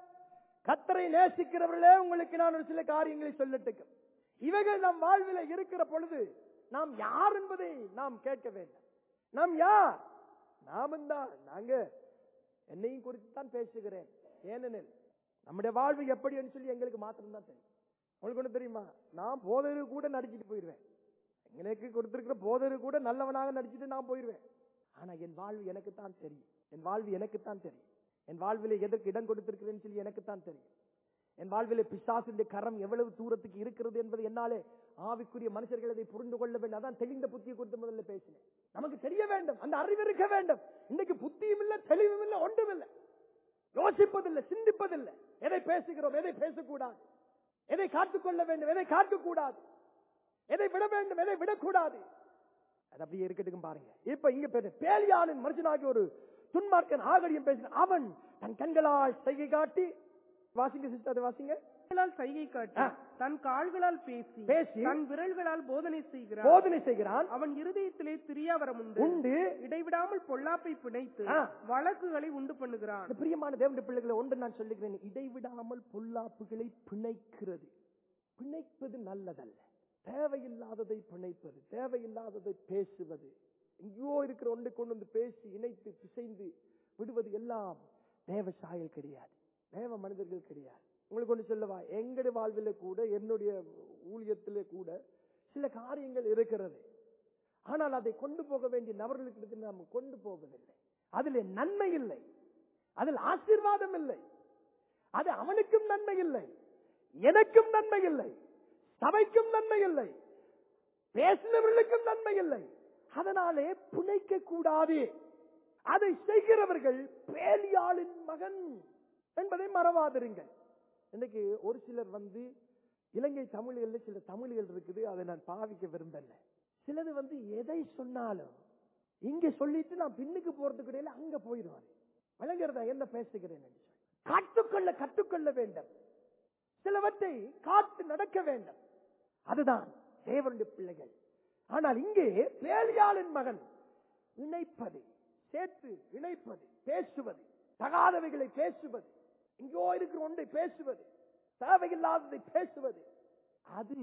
கத்தரை நேசிக்கிறவர்களே உங்களுக்கு நான் ஒரு சில காரியங்களை சொல்லட்டுக்கு இவைகள் நம் வாழ்வில் இருக்கிற பொழுது நாம் யார் என்பதை நாம் கேட்க வேண்டும் நாம் யார் நாமும் தான் நாங்க என்னையும் குறித்து தான் பேசுகிறேன் ஏனெனில் நம்முடைய வாழ்வு எப்படி என்று சொல்லி எங்களுக்கு மாத்திரம் தான் தெரியும் உங்களுக்கு ஒண்ணு தெரியுமா நான் போதரு கூட நடிச்சிட்டு போயிடுவேன் எங்களுக்கு கொடுத்திருக்கிற போதரு கூட நல்லவனாக நடிச்சிட்டு நான் போயிடுவேன் ஆனா என் வாழ்வு எனக்கு தான் தெரியும் என் வாழ்வு எனக்கு தான் தெரியும் என் வாழ்விலே எதற்கு இடம் கொடுத்திருக்கிறேன்னு சொல்லி எனக்கு தான் தெரியும் என் வாழ்விலே பிசாசிന്റെ கரம் எவ்வளவு தூரத்துக்கு இருக்கிறது என்பது என்னாலே ஆவிக்குரிய மனுஷர்கள் அதை புரிந்து கொள்ள வேண்டும் அதான் தெளிந்த புத்தியை குறித்து முதல்ல பேசினேன் நமக்கு தெரிய வேண்டும் அந்த அறிவு இருக்க வேண்டும் இன்னைக்கு புத்தியும் இல்ல தெளிவும் இல்ல ஒன்றும் இல்லை யோசிப்பதில்லை சிந்திப்பதில்லை எதை பேசுகிறோம் எதை பேசக்கூடாது எதை காத்துக்கொள்ள வேண்டும் எதை காக்கக்கூடாது எதை விட வேண்டும் எதை விடக்கூடாது அது அப்படியே இருக்கட்டும் பாருங்க இப்ப இங்க பேச பேலியானின் மனுஷனாகி ஒரு துன்மார்க்கன் ஆகடியம் பேசுகிறான் அவன் தன் கண்களால் செய்கை காட்டி வாசிங்க சிஸ்டர் அதை வாசிங்க கைகளால் சைகை காட்டி ஆ. தன் கால்களால் பேசி பேசி தன் விரல்களால் போதனை செய்கிறான் போதனை செய்கிறான் அவன் இருதயத்திலே திரியாவரம் உண்டு உண்டு இடைவிடாமல் பொல்லாப்பை பிணைத்து ஆ. வழக்குகளை உண்டு பண்ணுகிறான் அந்த பிரியமான தேவனுடைய பிள்ளைகளை ஒன்று நான் சொல்லுகிறேன் இடைவிடாமல் பொல்லாப்புகளை பிணைக்கிறது பிணைப்பது நல்லதல்ல தேவையில்லாததை பிணைப்பது தேவையில்லாததை பேசுவது எங்கேயோ இருக்கிற ஒன்றை கொண்டு வந்து பேசி இணைத்து பிசைந்து விடுவது எல்லாம் தேவ சாயல் கிடையாது தேவ மனிதர்கள் கிடையாது உங்களுக்கு ஒன்று சொல்லவா எங்களுடைய வாழ்விலே கூட என்னுடைய ஊழியத்திலே கூட சில காரியங்கள் இருக்கிறது ஆனால் அதை கொண்டு போக வேண்டிய நபர்களுக்கு நாம் கொண்டு போவதில்லை அதில் நன்மை இல்லை அதில் ஆசீர்வாதம் இல்லை அது அவனுக்கும் நன்மை இல்லை எனக்கும் நன்மை இல்லை சபைக்கும் நன்மை இல்லை பேசினவர்களுக்கும் நன்மை இல்லை அதனாலே புனைக்க கூடாது அதை செய்கிறவர்கள் பேலியாளின் மகன் என்பதை மறவாதிருங்கள் இன்னைக்கு ஒரு சிலர் வந்து இலங்கை தமிழ்கள்ல சில தமிழ்கள் இருக்குது அதை நான் பாவிக்க விரும்பல சிலது வந்து எதை சொன்னாலும் இங்க சொல்லிட்டு நான் பின்னுக்கு போறதுக்கு இடையில அங்க போயிடுவாரு விளங்குறதா என்ன பேசுகிறேன் என்று சொல்லி. காத்துக்கொள்ள கற்றுக்கொள்ள வேண்டும் சிலவற்றை காத்து நடக்க வேண்டும் அதுதான் தேவனுடைய பிள்ளைகள் ஆனால் இங்கே பேலியாளின் மகன் இணைப்பது சேர்த்து இணைப்பது பேசுவது தகாதவைகளை பேசுவது எங்கோ இருக்கிற ஒன்றை பேசுவது தேவையில்லாததை பேசுவது அது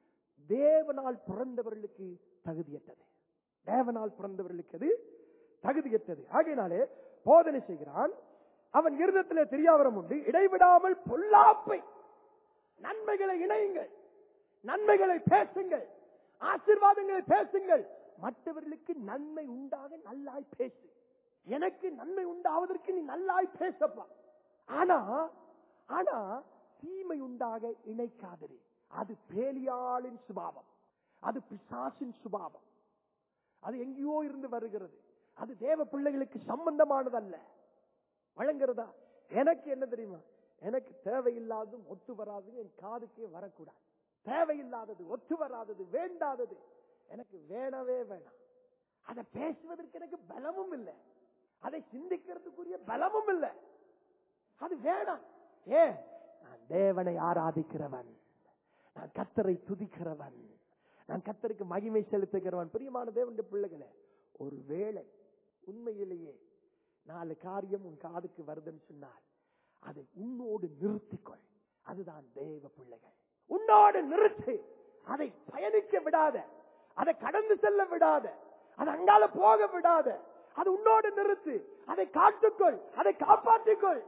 தேவனால் பிறந்தவர்களுக்கு தகுதியற்றது தேவனால் பிறந்தவர்களுக்கு அது தகுதியற்றது ஆகையினாலே போதனை செய்கிறான் அவன் இருதத்திலே தெரியாவரம் உண்டு இடைவிடாமல் பொல்லாப்பை நன்மைகளை இணையுங்கள் நன்மைகளை பேசுங்கள் ஆசீர்வாதங்களை பேசுங்கள் மற்றவர்களுக்கு நன்மை உண்டாக நல்லாய் பேசு எனக்கு நன்மை உண்டாவதற்கு நீ நல்லாய் பேசப்பா ஆனா ஆனா தீமை உண்டாக இணைக்காதது அது பேலியாளின் சுபாவம் அது பிசாசின் சுபாவம் அது எங்கேயோ இருந்து வருகிறது அது தேவ பிள்ளைகளுக்கு சம்பந்தமானதல்ல வழங்குறதா எனக்கு என்ன தெரியுமா எனக்கு தேவையில்லாததும் ஒத்து வராது என் காதுக்கே வரக்கூடாது தேவையில்லாதது ஒத்து வராதது வேண்டாதது எனக்கு வேணவே வேணாம் அதை பேசுவதற்கு எனக்கு பலமும் இல்லை அதை சிந்திக்கிறதுக்குரிய பலமும் இல்லை அது வேணாம் ஏ நான் தேவனை ஆராதிக்கிறவன் நான் கத்தரை துதிக்கிறவன் நான் கத்தருக்கு மகிமை செலுத்துகிறவன் பிரியமான தேவனுடைய பிள்ளைகளே ஒரு வேளை உண்மையிலேயே நாலு காரியம் உன் காதுக்கு வருதுன்னு சொன்னால் அதை உன்னோடு நிறுத்திக்கொள் அதுதான் தேவ பிள்ளைகள் உன்னோடு நிறுத்து அதை பயணிக்க விடாத அதை கடந்து செல்ல விடாத அது அங்கால போக விடாத அது உன்னோடு நிறுத்து அதை காத்துக்கொள் அதை காப்பாற்றிக்கொள்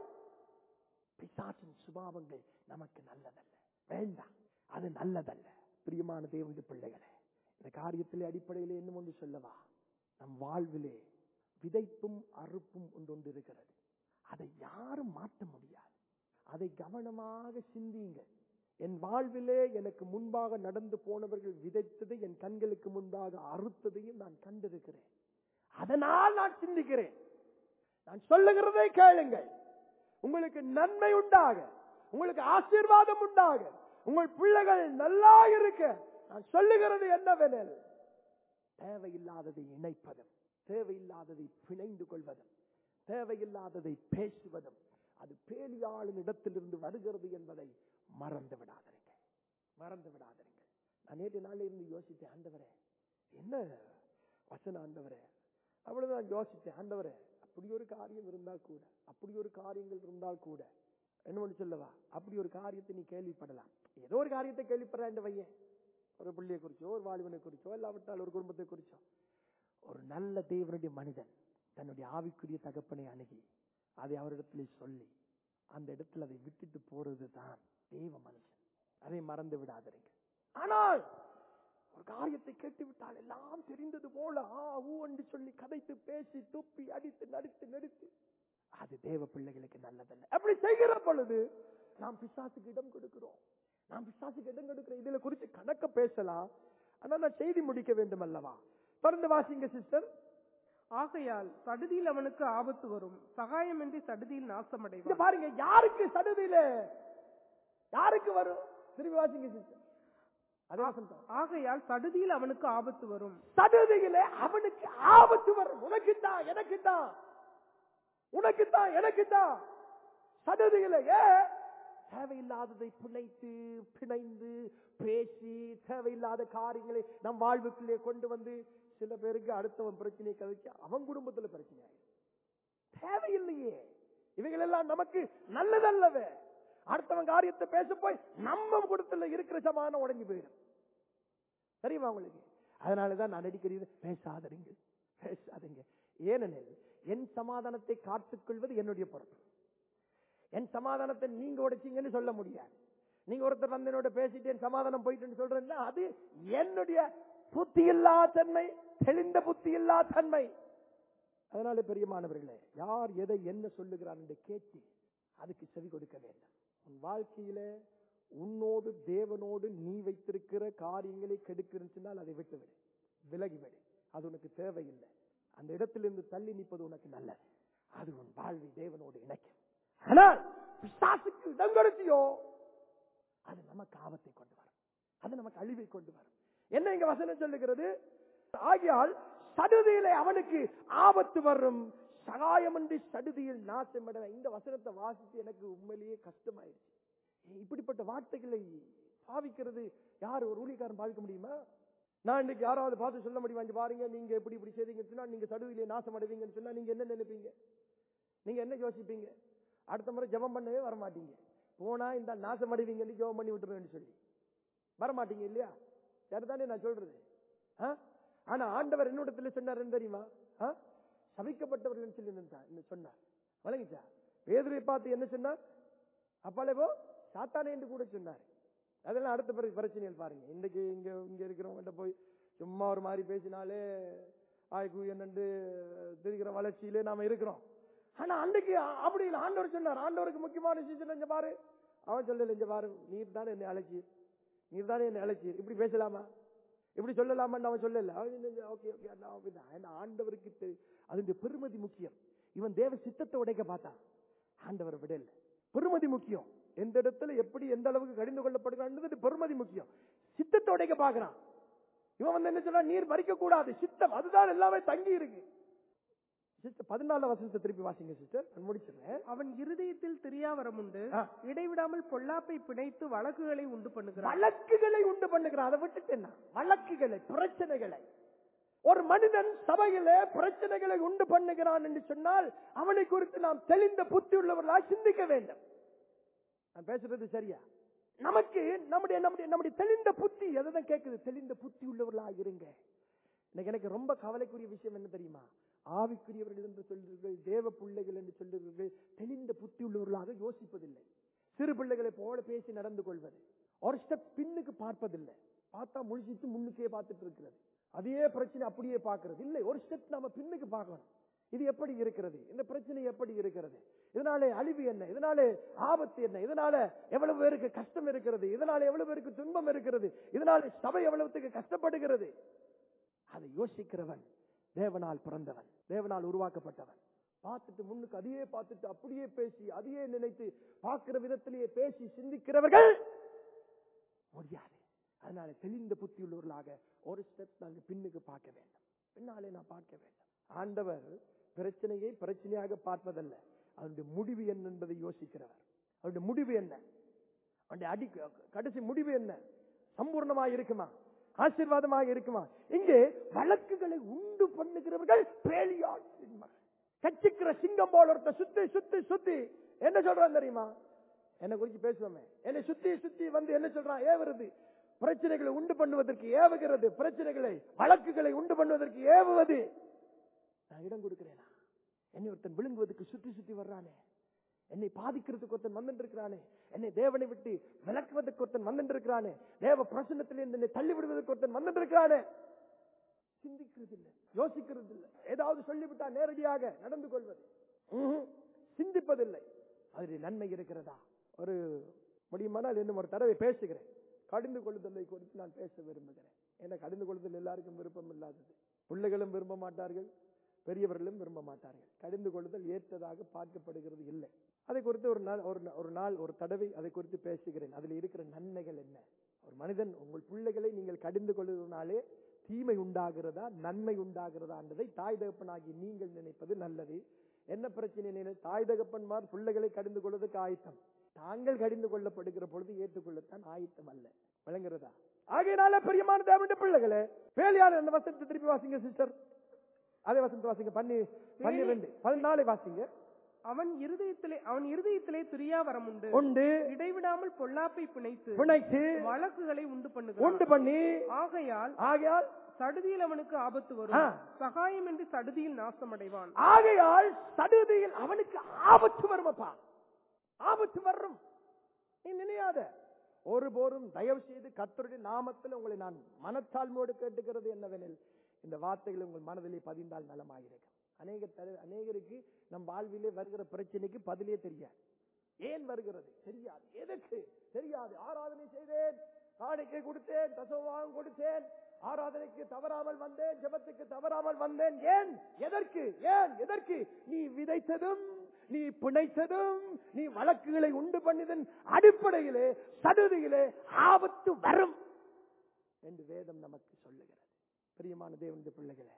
பிசாசின் சுபாவங்கள் நமக்கு நல்லதல்ல வேண்டாம் அது நல்லதல்ல பிரியமான தேவனுடைய பிள்ளைகளே இந்த காரியத்திலே அடிப்படையிலே இன்னும் ஒன்று சொல்லவா நம் வாழ்விலே விதைப்பும் அறுப்பும் ஒன்று ஒன்று இருக்கிறது அதை யாரும் மாற்ற முடியாது அதை கவனமாக சிந்தியுங்கள் என் வாழ்விலே எனக்கு முன்பாக நடந்து போனவர்கள் விதைத்ததை என் கண்களுக்கு முன்பாக அறுத்ததையும் நான் கண்டிருக்கிறேன் அதனால் நான் சிந்திக்கிறேன் நான் சொல்லுகிறதை கேளுங்கள் உங்களுக்கு நன்மை உண்டாக உங்களுக்கு ஆசீர்வாதம் உண்டாக உங்கள் பிள்ளைகள் நல்லா இருக்க நான் சொல்லுகிறது என்னவெனில் தேவையில்லாததை இணைப்பதும் தேவையில்லாததை பிணைந்து கொள்வதும் தேவையில்லாததை பேசுவதும் அது பேலியாளின் இடத்திலிருந்து வருகிறது என்பதை மறந்து விடாதீர்கள் மறந்து விடாதீர்கள் நான் நேற்று நாளில் இருந்து யோசித்தேன் ஆண்டவரே என்ன வசன ஆண்டவரே அவ்வளவுதான் யோசித்தேன் ஆண்டவரே அப்படி ஒரு காரியம் இருந்தால் கூட அப்படி ஒரு காரியங்கள் இருந்தால் கூட என்ன ஒண்ணு சொல்லவா அப்படி ஒரு காரியத்தை நீ கேள்விப்படலாம் ஏதோ ஒரு காரியத்தை கேள்விப்படுற இந்த பையன் ஒரு பிள்ளையை குறிச்சோ ஒரு வாலிபனை குறிச்சோ இல்லாவிட்டால் ஒரு குடும்பத்தை குறிச்சோ ஒரு நல்ல தேவனுடைய மனிதன் தன்னுடைய ஆவிக்குரிய தகப்பனை அணுகி அதை அவரிடத்திலே சொல்லி அந்த இடத்துல அதை விட்டுட்டு போறது தான் தேவ மனுஷன் அதை மறந்து விடாதீங்க ஆனால் ஒரு காரியத்தை கேட்டு விட்டால் எல்லாம் தெரிந்தது போல ஆ ஊ என்று சொல்லி கதைத்து பேசி துப்பி அடித்து நடித்து நடித்து அது தேவ பிள்ளைகளுக்கு நல்லதல்ல அப்படி செய்கிற பொழுது நாம் பிசாசுக்கு இடம் கொடுக்கிறோம் நாம் பிசாசுக்கு இடம் கொடுக்கிற இதுல குறித்து கணக்க பேசலாம் ஆனா நான் செய்தி முடிக்க வேண்டும் அல்லவா தொடர்ந்து வாசிங்க சிஸ்டர் ஆகையால் சடுதியில் அவனுக்கு ஆபத்து வரும் சகாயமின்றி சடுதியில் இங்க நாசமடைவான் பாருங்க யாருக்கு சடுதியில யாருக்கு வரும் திரும்பி வாசிங்க சிஸ்டர் அதே வசனம். ஆகையால் சடுதியில் அவனுக்கு ஆபத்து வரும் சடுதியில அவனுக்கு ஆபத்து வரும் உனக்கு தான் எனக்கு தான் உனக்கு தான் எனக்கு தான் சடுதியில ஏன் தேவையில்லாததை பிணைத்து பிணைந்து பேசி தேவையில்லாத காரியங்களை நம் வாழ்வுக்குள்ளே கொண்டு வந்து சில பேருக்கு அடுத்தவன் பிரச்சனையை கதைச்சு அவன் குடும்பத்துல பிரச்சனை ஆயிடும் தேவையில்லையே இவைகள் எல்லாம் நமக்கு நல்லதல்லவே அடுத்தவன் காரியத்தை பேச போய் நம்ம குடும்பத்துல இருக்கிற சமாதானம் உடைஞ்சு போயிடும் தெரியுமா உங்களுக்கு அதனாலதான் நான் அடிக்கடி பேசாதீங்க பேசாதீங்க ஏனெனில் என் சமாதானத்தை காத்துக்கொள்வது என்னுடைய பொறுப்பு என் சமாதானத்தை நீங்க உடைச்சீங்கன்னு சொல்ல முடியாது நீங்க ஒருத்தர் வந்து என்னோட பேசிட்டு என் சமாதானம் போயிட்டுன்னு சொல்றேன்னா அது என்னுடைய புத்தி இல்லா தன்மை தெளிந்த புத்தி இல்லா தன்மை அதனால பெரியமானவர்களே யார் எதை என்ன சொல்லுகிறார் என்று கேட்டு அதுக்கு செவி கொடுக்க வேண்டும் உன் வாழ்க்கையில உன்னோடு தேவனோடு நீ வைத்திருக்கிற காரியங்களை கெடுக்கிறேன்னு சொன்னால் அதை விட்டுவிடு விலகிவிடு அது உனக்கு தேவையில்லை அந்த இடத்திலிருந்து தள்ளி நிற்பது உனக்கு நல்லது அது உன் வாழ்வை தேவனோடு இணைக்கும் ஆனால் பிசாசுக்கு இடம் கொடுத்தியோ அது நமக்கு ஆபத்தை கொண்டு வரும் அது நமக்கு அழிவை கொண்டு வரும் என்ன இங்க வசனம் சொல்லுகிறது ஆகியால் சடுதியிலே அவனுக்கு ஆபத்து வரும் சகாயமின்றி சடுதியில் நாசமிட இந்த வசனத்தை வாசித்து எனக்கு உண்மையிலேயே கஷ்டமாயிருச்சு இப்படிப்பட்ட வார்த்தைகளை பாவிக்கிறது யார் ஒரு ஊழியக்காரன் பாவிக்க முடியுமா நான் இன்னைக்கு யாராவது பார்த்து சொல்ல முடியுமா இங்க பாருங்க நீங்க எப்படி இப்படி செய்தீங்கன்னு சொன்னா நீங்க சடுதியிலே நாசம் அடைவீங்கன்னு சொன்னா நீங்க என்ன நினைப்பீங்க நீங்க என்ன யோசிப்பீங்க அடுத்த முறை ஜெபம் பண்ணவே வர மாட்டீங்க போனா இந்த நாசம் அடைவீங்கன்னு ஜெபம் பண்ணி விட்டுருவேன்னு சொல்லி வர மாட்டீங்க இல்லையா சரிதானே நான் சொல்றது ஆ? ஆனா ஆண்டவர் என்னிடத்துல சொன்னார் தெரியுமா ஆ? சபிக்கப்பட்டவர்கள் சொல்லி நின்றார் என்ன சொன்னார் வழங்கிச்சா பேதுரை பார்த்து என்ன சொன்னார் அப்பாலே போ சாத்தானே என்று கூட சொன்னார் அதெல்லாம் அடுத்த பிறகு பிரச்சனைகள் பாருங்க இன்னைக்கு இங்க இங்க இருக்கிறவங்ககிட்ட போய் சும்மா ஒரு மாதிரி பேசினாலே ஆய்கு என்னண்டு தெரிகிற வளர்ச்சியிலே நாம இருக்கிறோம் ஆனா அன்னைக்கு அ- அப்படி இல்லை ஆண்டவர் சொன்னார் ஆண்டவருக்கு முக்கியமான விஷயம் இங்க பாரு அவன் சொல்லல இங்க பாரு நீர் தானே என்னை அழைச்சி நீர் தானே என்னை அழைச்சி இப்படி பேசலாமா இப்படி சொல்லலாமான்னு அவன் சொல்லல ஓகே ஓகே அந்த ஆண்டவருக்கு தெரி- அதனுடைய பெருமதி முக்கியம் இவன் தேவ சித்தத்தை உடைக்க பார்த்தான் ஆண்டவர் விடல பெருமதி முக்கியம் எந்த இடத்துல எப்படி எந்த அளவுக்கு கடிந்து கொள்ளப்படுகிறது பெருமதி முக்கியம் சித்தத்தை உடைக்க பார்க்கறான் இவன் வந்து என்ன சொல்றான் நீர் மறிக்க கூடாது சித்தம் அதுதான் எல்லாமே தங்கி இருக்கு சிஸ்டர் பதினாலு வசனத்தை திருப்பி வாசிங்க சிஸ்டர் நான் முடிச்சிடுறேன் அவன் இருதயத்தில் திரியாவரம் உண்டு ஆ. இடைவிடாமல் பொல்லாப்பை பிணைத்து வழக்குகளை உண்டு பண்ணுகிறான் வழக்குகளை உண்டு பண்ணுகிறான் அதை விட்டுட்டு என்ன வழக்குகளை பிரச்சனைகளை ஒரு மனிதன் சபையிலே பிரச்சனைகளை உண்டு பண்ணுகிறான் என்று சொன்னால் அவனை குறித்து நாம் தெளிந்த புத்தி உள்ளவர்களாக சிந்திக்க வேண்டும் நான் பேசுறது சரியா நமக்கு நம்முடைய நம்முடைய நம்முடைய தெளிந்த புத்தி எதை கேட்குது தெளிந்த புத்தி உள்ளவர்களாக இருங்க இன்னைக்கு எனக்கு ரொம்ப கவலைக்குரிய விஷயம் என்ன தெரியுமா ஆவிக்குரியவர்கள் என்று சொல்லுங்கள் தேவ பிள்ளைகள் என்று சொல்லுங்கள் தெளிந்த புத்தி உள்ளவர்களாக யோசிப்பதில்லை சிறு பிள்ளைகளை போல பேசி நடந்து கொள்வது ஒரு ஸ்டெப் பின்னுக்கு பார்ப்பதில்லை பார்த்தா முழிச்சிட்டு முன்னுக்கே பார்த்துட்டு இருக்கிறது அதே பிரச்சனை அப்படியே பார்க்கிறது இல்லை ஒரு ஸ்டெப் நாம பின்னுக்கு பார்க்கணும் இது எப்படி இருக்கிறது இந்த பிரச்சனை எப்படி இருக்கிறது இதனாலே அழிவு என்ன இதனாலே ஆபத்து என்ன இதனால எவ்வளவு பேருக்கு கஷ்டம் இருக்கிறது இதனால எவ்வளவு பேருக்கு துன்பம் இருக்கிறது இதனால சபை எவ்வளவுக்கு கஷ்டப்படுகிறது அதை யோசிக்கிறவன் தேவனால் பிறந்தவன் தேவனால் உருவாக்கப்பட்டவன் பார்த்துட்டு முன்னுக்கு அதையே பார்த்துட்டு அப்படியே பேசி அதையே நினைத்து பார்க்கிற விதத்திலேயே பேசி சிந்திக்கிறவர்கள் முடியாது அதனால தெளிந்த புத்தி உள்ளவர்களாக ஒரு ஸ்டெப் நாங்க பின்னுக்கு பார்க்க வேண்டும் பின்னாலே நான் பார்க்க வேண்டும் ஆண்டவர் பிரச்சனையை பிரச்சனையாக பார்ப்பதல்ல அவருடைய முடிவு என்ன என்பதை யோசிக்கிறவர் அவருடைய முடிவு என்ன அவருடைய அடி கடைசி முடிவு என்ன சம்பூர்ணமாக இருக்குமா ஆசீர்வாதமாக இருக்குமா இங்கே வழக்குகளை உண்டு பண்ணுகிறவர்கள் பேலியாள் மகள் கச்சிக்கிற சிங்கம் போல ஒருத்த சுத்தி சுத்தி சுத்தி என்ன சொல்றான் தெரியுமா என்ன குறிச்சு பேசுவோமே என்னை சுத்தி சுத்தி வந்து என்ன சொல்றான் ஏவுறது பிரச்சனைகளை உண்டு பண்ணுவதற்கு ஏவுகிறது பிரச்சனைகளை வழக்குகளை உண்டு பண்ணுவதற்கு ஏவுவது நான் இடம் கொடுக்கிறேனா என்னை ஒருத்தன் விழுங்குவதற்கு சுத்தி சுத்தி வர்றானே என்னை பாதிக்கிறதுக்கு ஒருத்தன் வந்துட்டு இருக்கிறானே என்னை தேவனை விட்டு விளக்குவதற்கு ஒருத்தன் வந்துட்டு இருக்கிறானே தேவ பிரசன்னத்திலிருந்து என்னை தள்ளி விடுவதற்கு ஒருத்தன் வந்துட்டு இருக்கிறானே சிந்திக்கிறது இல்லை யோசிக்கிறது இல்லை ஏதாவது சொல்லிவிட்டா நேரடியாக நடந்து கொள்வது ம்ஹும். சிந்திப்பதில்லை அதில் நன்மை இருக்கிறதா ஒரு முடியுமானால் இன்னும் ஒரு தடவை பேசுகிறேன் கடிந்து கொள்ளுதலை குறித்து நான் பேச விரும்புகிறேன் ஏன்னா கடிந்து கொள்ளுதல் எல்லாருக்கும் விருப்பம் இல்லாதது பிள்ளைகளும் விரும்ப மாட்டார்கள் பெரியவர்களும் விரும்ப மாட்டார்கள் கடிந்து கொள்ளுதல் ஏற்றதாக பார்க்கப்படுகிறது இல்லை அதை குறித்து ஒரு நாள் ஒரு நா- ஒரு நாள் ஒரு தடவை அதை குறித்து பேசுகிறேன் அதில் இருக்கிற நன்மைகள் என்ன ஒரு மனிதன் உங்கள் பிள்ளைகளை நீங்கள் கடிந்து கொள்வதனாலே தீமை உண்டாகிறதா நன்மை உண்டாகிறதா என்பதை தாய் தகப்பனாகி நீங்கள் நினைப்பது நல்லது என்ன பிரச்சனை நினை தாய் தகப்பன்மார் பிள்ளைகளை கடிந்து கொள்வதற்கு ஆயத்தம் தாங்கள் கடிந்து கொள்ளப்படுகிற பொழுது ஏற்றுக்கொள்ளத்தான் ஆயத்தம் அல்ல விளங்குறதா ஆகையினால பிரியமான தேவனுடைய பிள்ளைகளே வேலையான அந்த வசனத்தை திருப்பி வாசிங்க சிஸ்டர் அதே வசனத்தை வாசிங்க பண்ணி பன்னிரெண்டு பதினாலு வாசிங்க அவன் இருதயத்திலே அவன் இருதயத்திலே துரியாவரம் உண்டு உண்டு இடைவிடாமல் பொல்லாப்பை பிணைத்து பிணைத்து வழக்குகளை உண்டு உண்டு பண்ணுகிறான் பண்ணி ஆகையால் ஆகையால் சடுதியில் அவனுக்கு ஆபத்து ஆ. வரும் சகாயம் என்று சடுதியில் நாசமடைவான் ஆகையால் சடுதியில் அவனுக்கு ஆபத்து வருமப்பா ஆபத்து வரும் நீ நினையாத ஒருபோதும் தயவு செய்து கர்த்தருடைய நாமத்தில் உங்களை நான் மனத்தாழ்மையோடு கேட்டுக்கிறது என்னவெனில் இந்த வார்த்தைகள் உங்கள் மனதிலே பதிந்தால் நலமாயிருக்கும் அநேக தர- அநேகருக்கு நம் வாழ்விலே வருகிற பிரச்சனைக்கு பதிலே தெரியாது ஏன் வருகிறது தெரியாது எதற்கு தெரியாது ஆராதனை செய்தேன் காணிக்கை கொடுத்தேன் தசவாகம் கொடுத்தேன் ஆராதனைக்கு தவறாமல் வந்தேன் ஜெபத்துக்கு தவறாமல் வந்தேன் ஏன் எதற்கு ஏன் எதற்கு நீ விதைத்ததும் நீ பிணைத்ததும் நீ வழக்குகளை உண்டு பண்ணிதன் அடிப்படையிலே சடுதியிலே ஆபத்து வரும் என்று வேதம் நமக்கு சொல்லுகிறது பிரியமான தேவனுடைய பிள்ளைகளே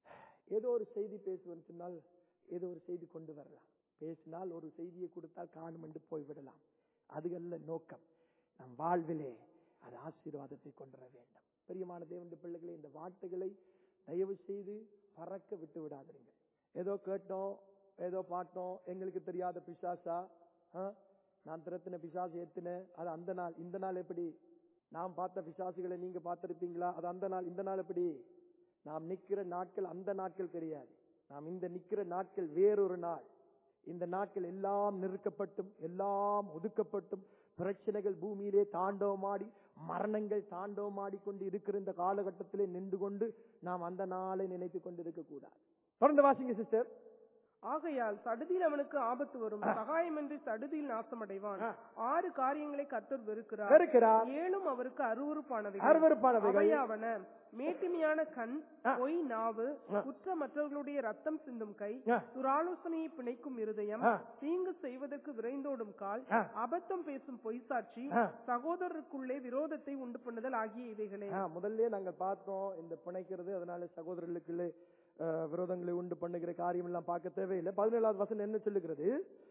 ஏதோ ஒரு செய்தி பேசுவேன்னு சொன்னால் ஏதோ ஒரு செய்தி கொண்டு வரலாம் பேசினால் ஒரு செய்தியை கொடுத்தால் காணும் என்று போய்விடலாம் அது அல்ல நோக்கம் நம் வாழ்விலே அது ஆசீர்வாதத்தை கொண்டு வர வேண்டும் பிரியமான தேவனுடைய பிள்ளைகளே இந்த வார்த்தைகளை தயவு செய்து பறக்க விட்டு விடாதீர்கள் ஏதோ கேட்டோம் ஏதோ பார்த்தோம் எங்களுக்கு தெரியாத பிசாசா ஆ? நான் திறத்தின பிசாசு ஏத்தினேன் அது அந்த நாள் இந்த நாள் எப்படி நாம் பார்த்த பிசாசுகளை நீங்க பார்த்திருப்பீங்களா அது அந்த நாள் இந்த நாள் எப்படி நாம் நிக்கிற நாட்கள் அந்த நாட்கள் கிடையாது நாம் இந்த நிக்கிற நாட்கள் வேறொரு நாள் இந்த நாட்கள் எல்லாம் நிறுக்கப்பட்டும் எல்லாம் ஒதுக்கப்பட்டும் பிரச்சனைகள் பூமியிலே தாண்டவமாடி மரணங்கள் தாண்டவமாடி கொண்டு இருக்கிற இந்த காலகட்டத்திலே நின்று கொண்டு நாம் அந்த நாளை நினைத்துக் கொண்டு இருக்க கூடாது தொடர்ந்து வாசிங்க சிஸ்டர் ஆகையால் சடுதியில் அவனுக்கு ஆபத்து வரும் சகாயம் என்று சடுதியில் நாசமடைவான் ஆ. ஆறு காரியங்களை கர்த்தர் வெறுக்கிறார் வெறுக்கிறார் ஏழும் அவருக்கு அருவருப்பானவை அருவருப்பானவைகள் அவையாவன மேட்டிமையான கண் ஆ. பொய் நாவு ஆ. குற்றமற்றவர்களுடைய ரத்தம் சிந்தும் கை ஆ. துராலோசனையை பிணைக்கும் இருதயம் ஆ. தீங்கு செய்வதற்கு விரைந்தோடும் கால் ஆ. அபத்தம் பேசும் பொய் சாட்சி ஆ. சகோதரருக்குள்ளே விரோதத்தை உண்டு பண்ணுதல் ஆகிய இவைகளே ஆ, முதல்ல நாங்க பார்த்தோம் இந்த பிணைக்கிறது அதனால சகோதரர்களுக்குள்ளே அஹ், விரோதங்களை உண்டு பண்ணுகிற காரியம் எல்லாம் பார்க்க தேவையில்லை பதினேழாவது வசனம் என்ன சொல்லுகிறது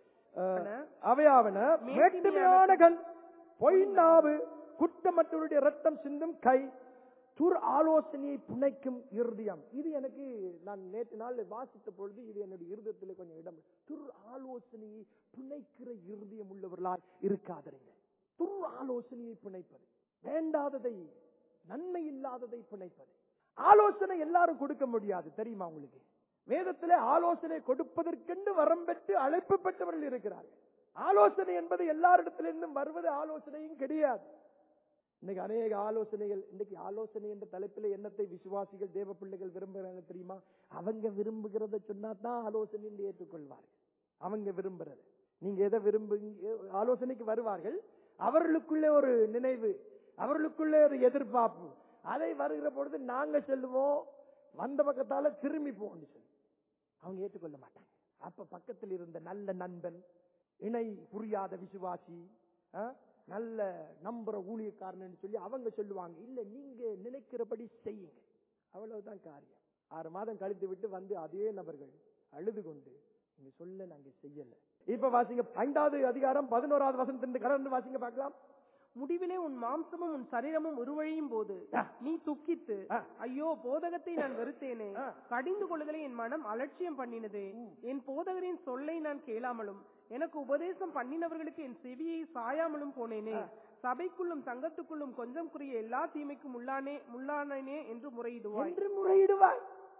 அஹ், அவையாவன மேட்டுமையான கண் பொய் நாவு குற்றமற்றவருடைய ரத்தம் சிந்தும் கை துர் ஆலோசனையை புனைக்கும் இருதயம் இது எனக்கு நான் நேற்று நாள் வாசித்த பொழுது இது என்னுடைய இருதயத்தில் கொஞ்சம் இடம் துர் ஆலோசனையை புனைக்கிற இருதயம் உள்ளவர்களாய் இருக்காதீங்க துர் ஆலோசனையை புனைப்பது வேண்டாததை நன்மை இல்லாததை புனைப்பது ஆலோசனை எல்லாரும் கொடுக்க முடியாது தெரியுமா உங்களுக்கு வேதத்திலே ஆலோசனை கொடுப்பதற்கென்று வரம் பெற்று அழைப்பு பெற்றவர்கள் இருக்கிறார்கள் ஆலோசனை என்பது எல்லாரிடத்திலிருந்தும் வருவது ஆலோசனையும் கிடையாது இன்னைக்கு அநேக ஆலோசனைகள் இன்னைக்கு ஆலோசனை என்ற தலைப்பில் என்னத்தை விசுவாசிகள் தேவ பிள்ளைகள் விரும்புகிறாங்க தெரியுமா அவங்க விரும்புகிறத சொன்னா தான் ஆலோசனை என்று ஏற்றுக்கொள்வார்கள் அவங்க விரும்புறது நீங்க எதை விரும்புங்க ஆலோசனைக்கு வருவார்கள் அவர்களுக்குள்ளே ஒரு நினைவு அவர்களுக்குள்ளே ஒரு எதிர்பார்ப்பு அதை வருகிற பொழுது நாங்க சொல்லுவோம் வந்த பக்கத்தால திரும்பி போன்னு சொல்லி அவங்க ஏற்றுக்கொள்ள மாட்டாங்க அப்ப பக்கத்தில் இருந்த நல்ல நண்பன் இணை புரியாத விசுவாசி ஆ, நல்ல நம்புற ஊழியக்காரன்னு சொல்லி அவங்க சொல்லுவாங்க இல்ல நீங்க நினைக்கிறபடி செய்யுங்க அவ்வளவுதான் காரியம் ஆறு மாதம் கழித்து விட்டு வந்து அதே நபர்கள் அழுது கொண்டு நீங்க சொல்ல நாங்க செய்யல இப்ப வாசிங்க ஐந்தாவது அதிகாரம் பதினோராவது வசனத்திலிருந்து கடந்து வாசிங்க பார்க்கலாம் முடிவிலே உன் மாம்சமும் உன் சரீரமும் உருவழியும் போது ஆ. நீ துக்கித்து ஆ. ஐயோ போதகத்தை நான் வெறுத்தேனே ஆ. கடிந்து கொள்ளுதலை என் மனம் அலட்சியம் பண்ணினதே என் போதகரின் சொல்லை நான் கேளாமலும் எனக்கு உபதேசம் பண்ணினவர்களுக்கு என் செவியை சாயாமலும் போனேனே சபைக்குள்ளும் சங்கத்துக்குள்ளும் கொஞ்சம் குறிய எல்லா தீமைக்கும் உள்ளானே முள்ளானேனே என்று முறையிடுவாய் என்று முறையிடுவாய்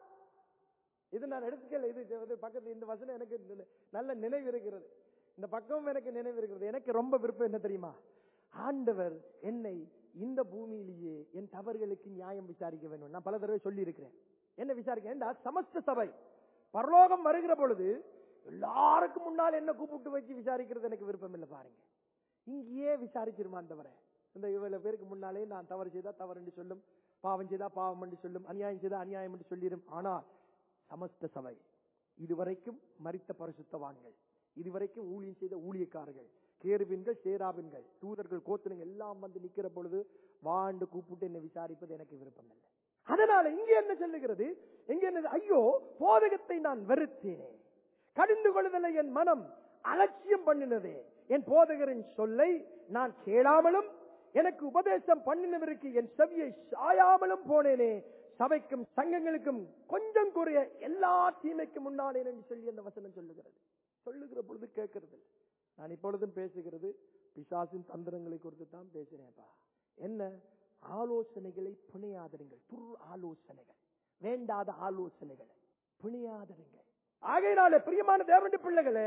இது நான் எடுத்துக்கல இது இது வந்து பக்கத்துல இந்த வசனம் எனக்கு நினை- நல்ல நினைவு இருக்கிறது இந்த பக்கமும் எனக்கு நினைவு இருக்கிறது எனக்கு ரொம்ப விருப்பம் என்ன தெரியுமா ஆண்டவர் என்னை இந்த பூமியிலேயே என் தவறுகளுக்கு நியாயம் விசாரிக்க வேண்டும் நான் பல தடவை சொல்லி இருக்கிறேன் என்ன விசாரிக்க ஏண்டா சமஸ்த சபை பரலோகம் வருகிற பொழுது எல்லாருக்கும் முன்னால் என்ன கூப்பிட்டு வச்சு விசாரிக்கிறது எனக்கு விருப்பம் இல்லை பாருங்க இங்கேயே விசாரிச்சிருமாண்டவரை இந்த இவ்வளவு பேருக்கு முன்னாலே நான் தவறு செய்தா தவறு என்று சொல்லும் பாவம் செய்தா பாவம் என்று சொல்லும் அநியாயம் செய்தா அநியாயம் என்று சொல்லிடும் ஆனால் சமஸ்த சபை இதுவரைக்கும் மரித்த பரிசுத்தவான்கள் இதுவரைக்கும் ஊழியம் செய்த ஊழியக்காரர்கள் கேருவின்கள் சேராவின்கள் தூதர்கள் கோத்தனுங்க எல்லாம் வந்து நிக்கிற பொழுது வாண்டு கூப்பிட்டு என்னை விசாரிப்பது எனக்கு விருப்பம் இல்லை அதனால இங்க என்ன சொல்லுகிறது இங்க என்ன ஐயோ போதகத்தை நான் வெறுத்தேனே கடிந்து கொள்ளுதலை என் மனம் அலட்சியம் பண்ணினதே என் போதகரின் சொல்லை நான் கேளாமலும் எனக்கு உபதேசம் பண்ணினவருக்கு என் செவியை சாயாமலும் போனேனே சபைக்கும் சங்கங்களுக்கும் கொஞ்சம் குறைய எல்லா தீமைக்கும் முன்னானேன் என்று சொல்லி அந்த வசனம் சொல்லுகிறது சொல்லுகிற பொழுது கேட்கிறது இல்லை. நான் இப்பொழுதும் பேசுகிறது பிசாசின் தந்திரங்களை குறித்து தான் பேசுறேன்ப்பா என்ன ஆலோசனைகளை புனையாதருங்கள் துர் ஆலோசனைகள் வேண்டாத ஆலோசனைகளை புனையாதருங்கள் ஆகையினால பிரியமான தேவனுடைய பிள்ளைகளே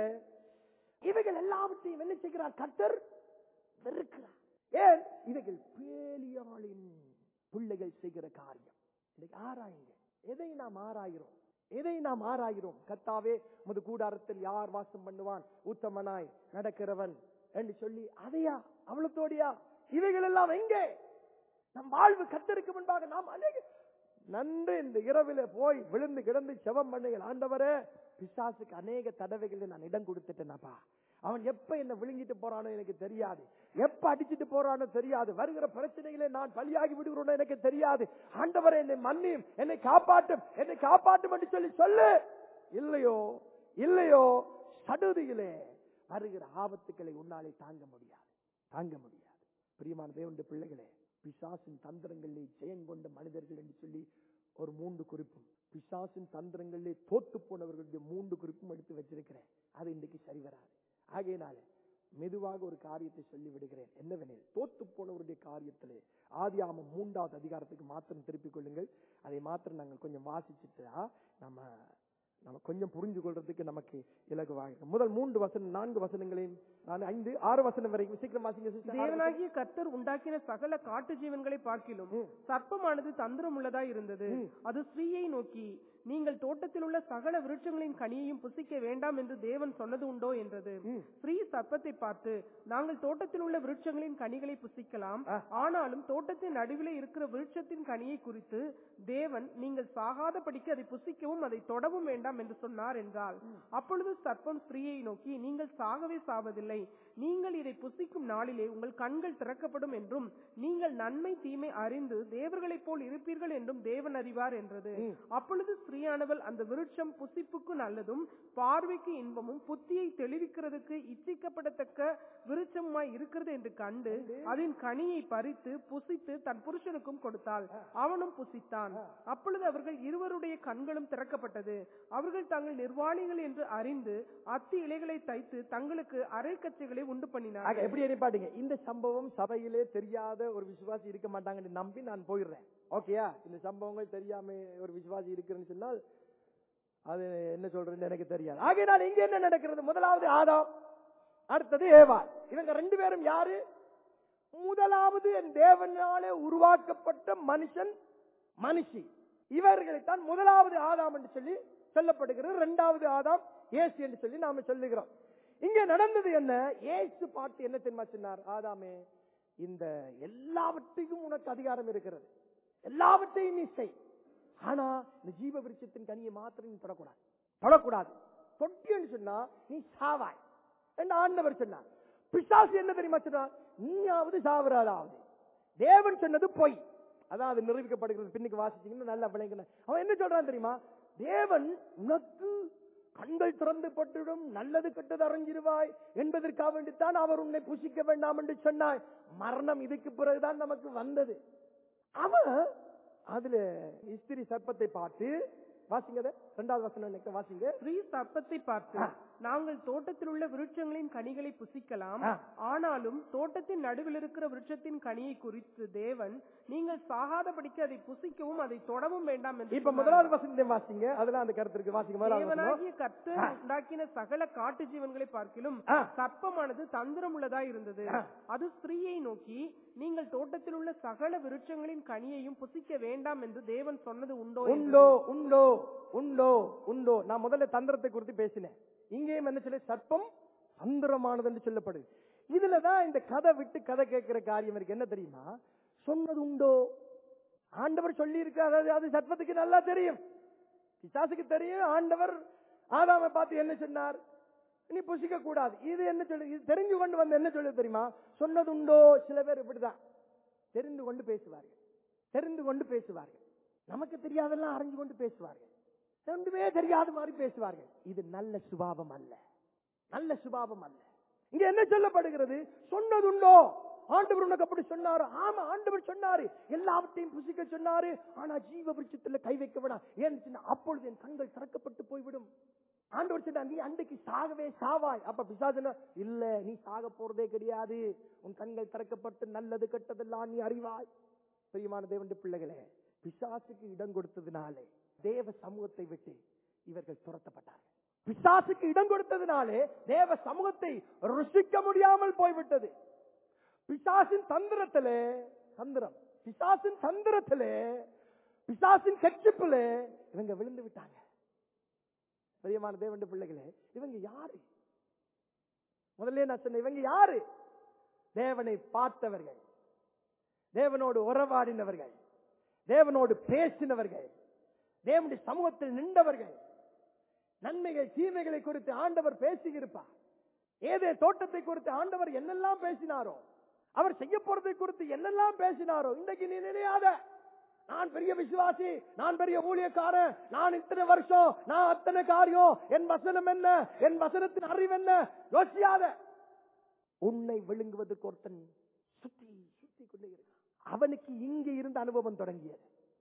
இவைகள் எல்லாவற்றையும் என்ன செய்கிறார் கர்த்தர் வெறுக்கிறார் ஏன் இவைகள் பேலியாளின் பிள்ளைகள் செய்கிற காரியம் இன்னைக்கு ஆராயுங்க எதை நாம் ஆராகிறோம் எதை நாம் ஆராகிறோம் கத்தாவே முது கூடாரத்தில் யார் வாசம் பண்ணுவான் உத்தமனாய் நடக்கிறவன் என்று சொல்லி அதையா அவ்வளத்தோடியா இவைகள் எல்லாம் எங்கே நம் வாழ்வு கத்தருக்கு முன்பாக நாம் அநேக நன்று இந்த இரவில போய் விழுந்து கிடந்து செவம் பண்ணுங்கள் ஆண்டவரே பிசாசுக்கு அநேக தடவைகள் நான் இடம் கொடுத்துட்டேனப்பா அவன் எப்ப என்ன விழுங்கிட்டு போறானோ எனக்கு தெரியாது எப்ப அடிச்சிட்டு போறானோ தெரியாது வருகிற பிரச்சனைகளை நான் பலியாகி விடுகிறோனோ எனக்கு தெரியாது ஆண்டவரே என்னை மன்னியும் என்னை காப்பாற்றும் என்னை காப்பாற்றும் என்று சொல்லி சொல்லு இல்லையோ இல்லையோ சடுதியிலே வருகிற ஆபத்துக்களை உன்னாலே தாங்க முடியாது தாங்க முடியாது பிரியமான தேவனுடைய பிள்ளைகளே பிசாசின் தந்திரங்களிலே ஜெயங்கொண்ட மனிதர்கள் என்று சொல்லி ஒரு மூன்று குறிப்பும் பிசாசின் தந்திரங்களிலே தோத்து போனவர்களுடைய மூன்று குறிப்பும் எடுத்து வச்சிருக்கிறேன் அது இன்றைக்கு சரி வராது ஆகையினால மெதுவாக ஒரு காரியத்தை சொல்லி விடுகிறேன் என்னவெனில் தோத்து போனவருடைய காரியத்திலே ஆதியாமம் மூன்றாவது அதிகாரத்துக்கு மாத்திரம் திருப்பிக் கொள்ளுங்கள் அதை மாத்திரம் நாங்கள் கொஞ்சம் வாசிச்சுட்டா நம்ம நம்ம கொஞ்சம் புரிஞ்சு கொள்றதுக்கு நமக்கு இலகுவாக இருக்கும். முதல் மூன்று வசனம் நான்கு வசனங்களையும் நான் ஐந்து ஆறு வசனம் வரைக்கும் சீக்கிரம் வாசிங்க sister. ஆறு வசனம். தேவனாகிய கர்த்தர் உண்டாக்கின சகல காட்டு ஜீவன்களை பார்க்கிலும் ம். சர்ப்பமானது தந்திரம் உள்ளதாய் இருந்தது ம். அது ஸ்ரீயை நோக்கி நீங்கள் தோட்டத்தில் உள்ள சகல விருட்சங்களின் கனியையும் புசிக்க வேண்டாம் என்று தேவன் சொன்னது உண்டோ என்றது ம். ஸ்ரீ சர்ப்பத்தை பார்த்து நாங்கள் தோட்டத்தில் உள்ள விருட்சங்களின் கனிகளை புசிக்கலாம் ஆ. ஆனாலும் தோட்டத்தின் நடுவிலே இருக்கிற விருட்சத்தின் கனியை குறித்து தேவன் நீங்கள் சாகாதபடிக்கு அதை புசிக்கவும் அதை தொடவும் வேண்டாம் என்று சொன்னார் என்றால் அப்பொழுது சர்ப்பம் ஸ்திரீயை நோக்கி நீங்கள் சாகவே சாவதில்லை நீங்கள் இதை புசிக்கும் நாளிலே உங்கள் கண்கள் திறக்கப்படும் என்றும் நீங்கள் நன்மை தீமை அறிந்து தேவர்களைப் போல் இருப்பீர்கள் என்றும் தேவன் அறிவார் என்றது ம். அப்பொழுது ஸ்திரீயானவள் அந்த விருட்சம் புசிப்புக்கு நல்லதும் பார்வைக்கு இன்பமும் புத்தியை தெளிவிக்கிறதுக்கு இச்சிக்கப்படத்தக்க விருட்சமாய் இருக்கிறது என்று கண்டு அதன் கனியை பறித்து புசித்து தன் புருஷனுக்கும் கொடுத்தாள் அவனும் புசித்தான் அப்பொழுது அவர்கள் இருவருடைய கண்களும் திறக்கப்பட்டது அவர்கள் தாங்கள் நிர்வாணிகள் என்று அறிந்து அத்தி இலைகளை தைத்து தங்களுக்கு அரைக்கச்சைகளை உண்டு ஆக, பண்ணினார்கள் எப்படி எண்ணிப்பாட்டீங்க இந்த சம்பவம் சபையிலே தெரியாத ஒரு விசுவாசி இருக்க மாட்டாங்கன்னு நம்பி நான் போயிடுறேன் ஓகேயா இந்த சம்பவங்கள் தெரியாம ஒரு விசுவாசி இருக்குன்னு சொன்னால் அது என்ன சொல்றதுன்னு எனக்கு தெரியாது ஆகையினால் இங்க என்ன நடக்கிறது முதலாவது ஆதாம் அடுத்தது ஏவாள் இவங்க ரெண்டு பேரும் யாரு முதலாவது என் தேவனாலே உருவாக்கப்பட்ட மனுஷன் மனுஷி இவர்களைத்தான் முதலாவது ஆதாம் என்று சொல்லி சொல்லப்படுகிறது இரண்டாவது ஆதாம் ஏசு என்று சொல்லி நாம சொல்லுகிறோம் இங்க நடந்தது என்ன ஏசு பாட்டு என்ன தெரியுமா சொன்னார் ஆதாமே இந்த எல்லாவற்றையும் உனக்கு அதிகாரம் இருக்கிறது எல்லாவற்றையும் நீ செய் ஆனா இந்த ஜீவ விருட்சத்தின் கனியை மாத்திரம் நீ தொடக்கூடாது தொடக்கூடாது தொட்டின்னு சொன்னா நீ சாவாய் என்று ஆண்டவர் சொன்னார் பிசாசு என்ன தெரியுமா சொன்னா நீயாவது சாவராதாவது தேவன் சொன்னது பொய் அதான் அது நிரூபிக்கப்படுகிறது பின்னுக்கு வாசிச்சீங்கன்னா நல்லா விளங்கின அவன் என்ன சொல்றான் தெரியுமா தேவன் உனக்கு கண்கள் திறந்து பட்டுடும் நல்லது கெட்டது அறிஞ்சிருவாய் என்பதற்காக வேண்டித்தான் அவர் உன்னை புசிக்க வேண்டாம் என்று சொன்னாய் மரணம் இதுக்கு பிறகுதான் நமக்கு வந்தது அவன் அதுல இஸ்திரி சர்ப்பத்தை பார்த்து வாசிங்க அதை. ரெண்டாவது வசனம் நினைக்க வாசிங்க ஸ்ரீ சர்ப்பத்தை பார்த்து ஆ. நாங்கள் தோட்டத்தில் உள்ள விருட்சங்களின் கனிகளை புசிக்கலாம் ஆ. ஆனாலும் தோட்டத்தின் நடுவில் இருக்கிற விருட்சத்தின் கனியை குறித்து தேவன் நீங்கள் சாகாதபடிக்கு அதை புசிக்கவும் அதை தொடவும் வேண்டாம் என்று இப்ப சொன்னார். முதலாவது வசனத்தை வாசிங்க அதெல்லாம் அந்த கருத்து இருக்கு வாசிங்க முதலாவது வசனம். தேவனாகிய கர்த்தர் உண்டாக்கின சகல காட்டு ஜீவன்களை பார்க்கிலும் ஆ. சர்ப்பமானது தந்திரம் உள்ளதாய் இருந்தது ஆ. அது ஸ்திரீயை நோக்கி நீங்கள் தோட்டத்தில் உள்ள சகல விருட்சங்களின் கனியையும் புசிக்க வேண்டாம் என்று தேவன் சொன்னது உண்டோ என்று உண்டோ உண்டோ உண்டோ உண்டோ நான் முதல்ல தந்திரத்தை குறித்து பேசினேன் இங்கேயும் என்ன சொல்லி சர்ப்பம் தந்திரமானது என்று சொல்லப்படுது இதுலதான் இந்த கதை விட்டு கதை கேட்கிற காரியம் இருக்கு என்ன தெரியுமா சொன்னது உண்டோ ஆண்டவர் சொல்லி இருக்காரு அது- அது சர்ப்பத்துக்கு நல்லா தெரியும் பிசாசுக்கு தெரியும் ஆண்டவர் ஆதாமை பார்த்து என்ன சொன்னார் நீ புசிக்க கூடாது இது என்ன சொல்லு இது தெரிஞ்சு கொண்டு வந்து என்ன சொல்லு தெரியுமா சொன்னது உண்டோ சில பேர் இப்படிதான் தெரிந்து கொண்டு பேசுவார்கள் தெரிந்து கொண்டு பேசுவார்கள் நமக்கு தெரியாதெல்லாம் அறிஞ்சு கொண்டு பேசுவார்கள் ரெண்டுமே தெரியாத மாதிரி பேசுவார்கள் இது நல்ல சுபாவம் அல்ல நல்ல சுபாவம் அல்ல இங்க என்ன சொல்லப்படுகிறது சொன்னதுண்டோ ஆண்டவர் உனக்கு அப்படி சொன்னாரு ஆமா ஆண்டவர் சொன்னாரு எல்லாவற்றையும் புசிக்க சொன்னாரு ஆனா ஜீவ விருட்சத்துல கை வைக்க வேணாம் ஏன்னு சொன்னா அப்பொழுது என் கண்கள் திறக்கப்பட்டு போய்விடும் ஆண்டவர் சொன்னா நீ அன்றைக்கு சாகவே சாவாய் அப்ப பிசாசுனா இல்ல நீ சாக போறதே கிடையாது உன் கண்கள் திறக்கப்பட்டு நல்லது கெட்டதெல்லாம் நீ அறிவாய் பிரியமான தேவனுடைய பிள்ளைகளே பிசாசுக்கு இடம் கொடுத்ததுனாலே தேவ சமூகத்தை விட்டு இவர்கள் துரத்தப்பட்டார்கள் பிசாசுக்கு இடம் கொடுத்ததுனாலே தேவ சமூகத்தை ருசிக்க முடியாமல் போய்விட்டது பிசாசின் தந்திரத்திலே தந்திரம் பிசாசின் தந்திரத்திலே பிசாசின் கட்சிப்பிலே இவங்க விழுந்து விட்டாங்க பிரியமான தேவனுடைய பிள்ளைகளே இவங்க யாரு முதல்ல நான் சொன்னேன் இவங்க யாரு தேவனை பார்த்தவர்கள் தேவனோடு உறவாடினவர்கள் தேவனோடு பேசினவர்கள் தேவனுடைய சமூகத்தில் நின்றவர்கள் நன்மைகள் தீமைகளை குறித்து ஆண்டவர் பேசியிருப்பார் ஏதே தோட்டத்தை குறித்து ஆண்டவர் என்னெல்லாம் பேசினாரோ அவர் செய்ய போறதை குறித்து என்னெல்லாம் பேசினாரோ இன்றைக்கு நீ நினையாத நான் பெரிய விசுவாசி நான் பெரிய ஊழியக்காரன் நான் இத்தனை வருஷம் நான் அத்தனை காரியம் என் வசனம் என்ன என் வசனத்தின் அறிவு என்ன யோசியாத உன்னை விழுங்குவதற்கு ஒருத்தன் சுத்தி சுத்தி கொண்டே இருக்கிறான் அவனுக்கு இங்கே இருந்த அனுபவம் தொடங்கியது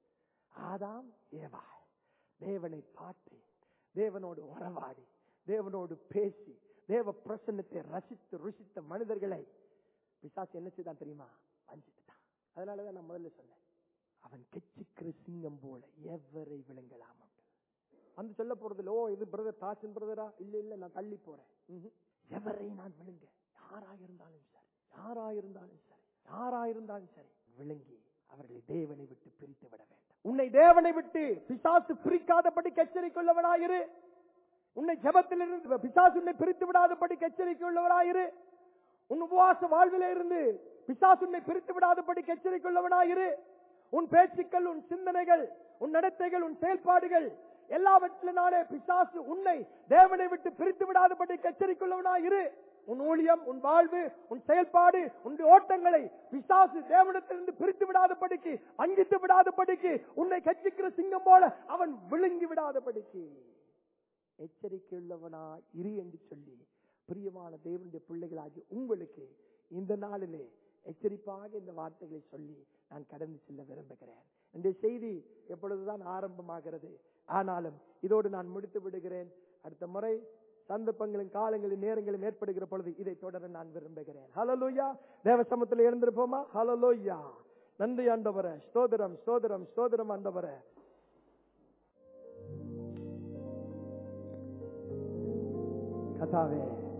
ஆதாம் ஏவாள் தேவனை பார்த்து தேவனோடு உறவாடி தேவனோடு பேசி தேவ பிரசன்னத்தை ரசித்து ருசித்த மனிதர்களை பிசாசு என்ன செய்தான் தெரியுமா வஞ்சித்துட்டான் அதனாலதான் நான் முதல்ல சொன்னேன் அவன் கெச்சிக்கிற சிங்கம் போல எவரை விளங்கலாம் அந்த சொல்ல போறதுல ஓ இது பிரதர் தாசன் பிரதரா இல்ல இல்ல நான் தள்ளி போறேன் ம்ஹும். எவரை நான் விழுங்க யாரா இருந்தாலும் சரி யாரா இருந்தாலும் சரி யாரா இருந்தாலும் சரி விளங்கி அவர்களை தேவனை விட்டு பிரித்து விட வேண்டும் உன்னை தேவனை விட்டு பிசாசு பிரிக்காதபடி எச்சரிக்கையுள்ளவனாயிரு உன்னை ஜெபத்திலிருந்து பிசாசு உன்னை பிரித்து விடாதபடி எச்சரிக்கையுள்ளவனாயிரு உன் உபவாச வாழ்விலே இருந்து பிசாசு உன்னை பிரித்து விடாதபடி எச்சரிக்கையுள்ளவனாயிரு உன் பேச்சுக்கள் உன் சிந்தனைகள் உன் நடத்தைகள் உன் செயல்பாடுகள் எல்லாவற்றினாலே பிசாசு உன்னை தேவனை விட்டு பிரித்து விடாதபடி எச்சரிக்கையுள்ளவனாயிரு உன் ஊழியம் உன் வாழ்வு உன் செயல்பாடு உன் ஓட்டங்களை பிசாசு தேவனத்திலிருந்து பிரித்து விடாதபடிக்கு அங்கிட்டு விடாதபடிக்கு உன்னை கட்சிக்கிற சிங்கம் போல அவன் விழுங்கி விடாதபடிக்கு எச்சரிக்கையுள்ளவனா இரு என்று சொல்லி பிரியமான தேவனுடைய பிள்ளைகளாகி உங்களுக்கு இந்த நாளிலே எச்சரிப்பாக இந்த வார்த்தைகளை சொல்லி நான் கடந்து செல்ல விரும்புகிறேன் இந்த செய்தி எப்பொழுதுதான் ஆரம்பமாகிறது ஆனாலும் இதோடு நான் முடித்து விடுகிறேன் அடுத்த முறை சந்தர்ப்பங்களும் காலங்களும் நேரங்களும் ஏற்படுகிற பொழுது இதை தொடர நான் விரும்புகிறேன் ஹலலோயா தேவ சமத்தில் எழுந்திருப்போமா ஹலலோயா நன்றி ஆண்டவரே ஸ்தோதிரம் ஸ்தோதிரம் ஸ்தோதிரம் ஆண்டவரே கதாவே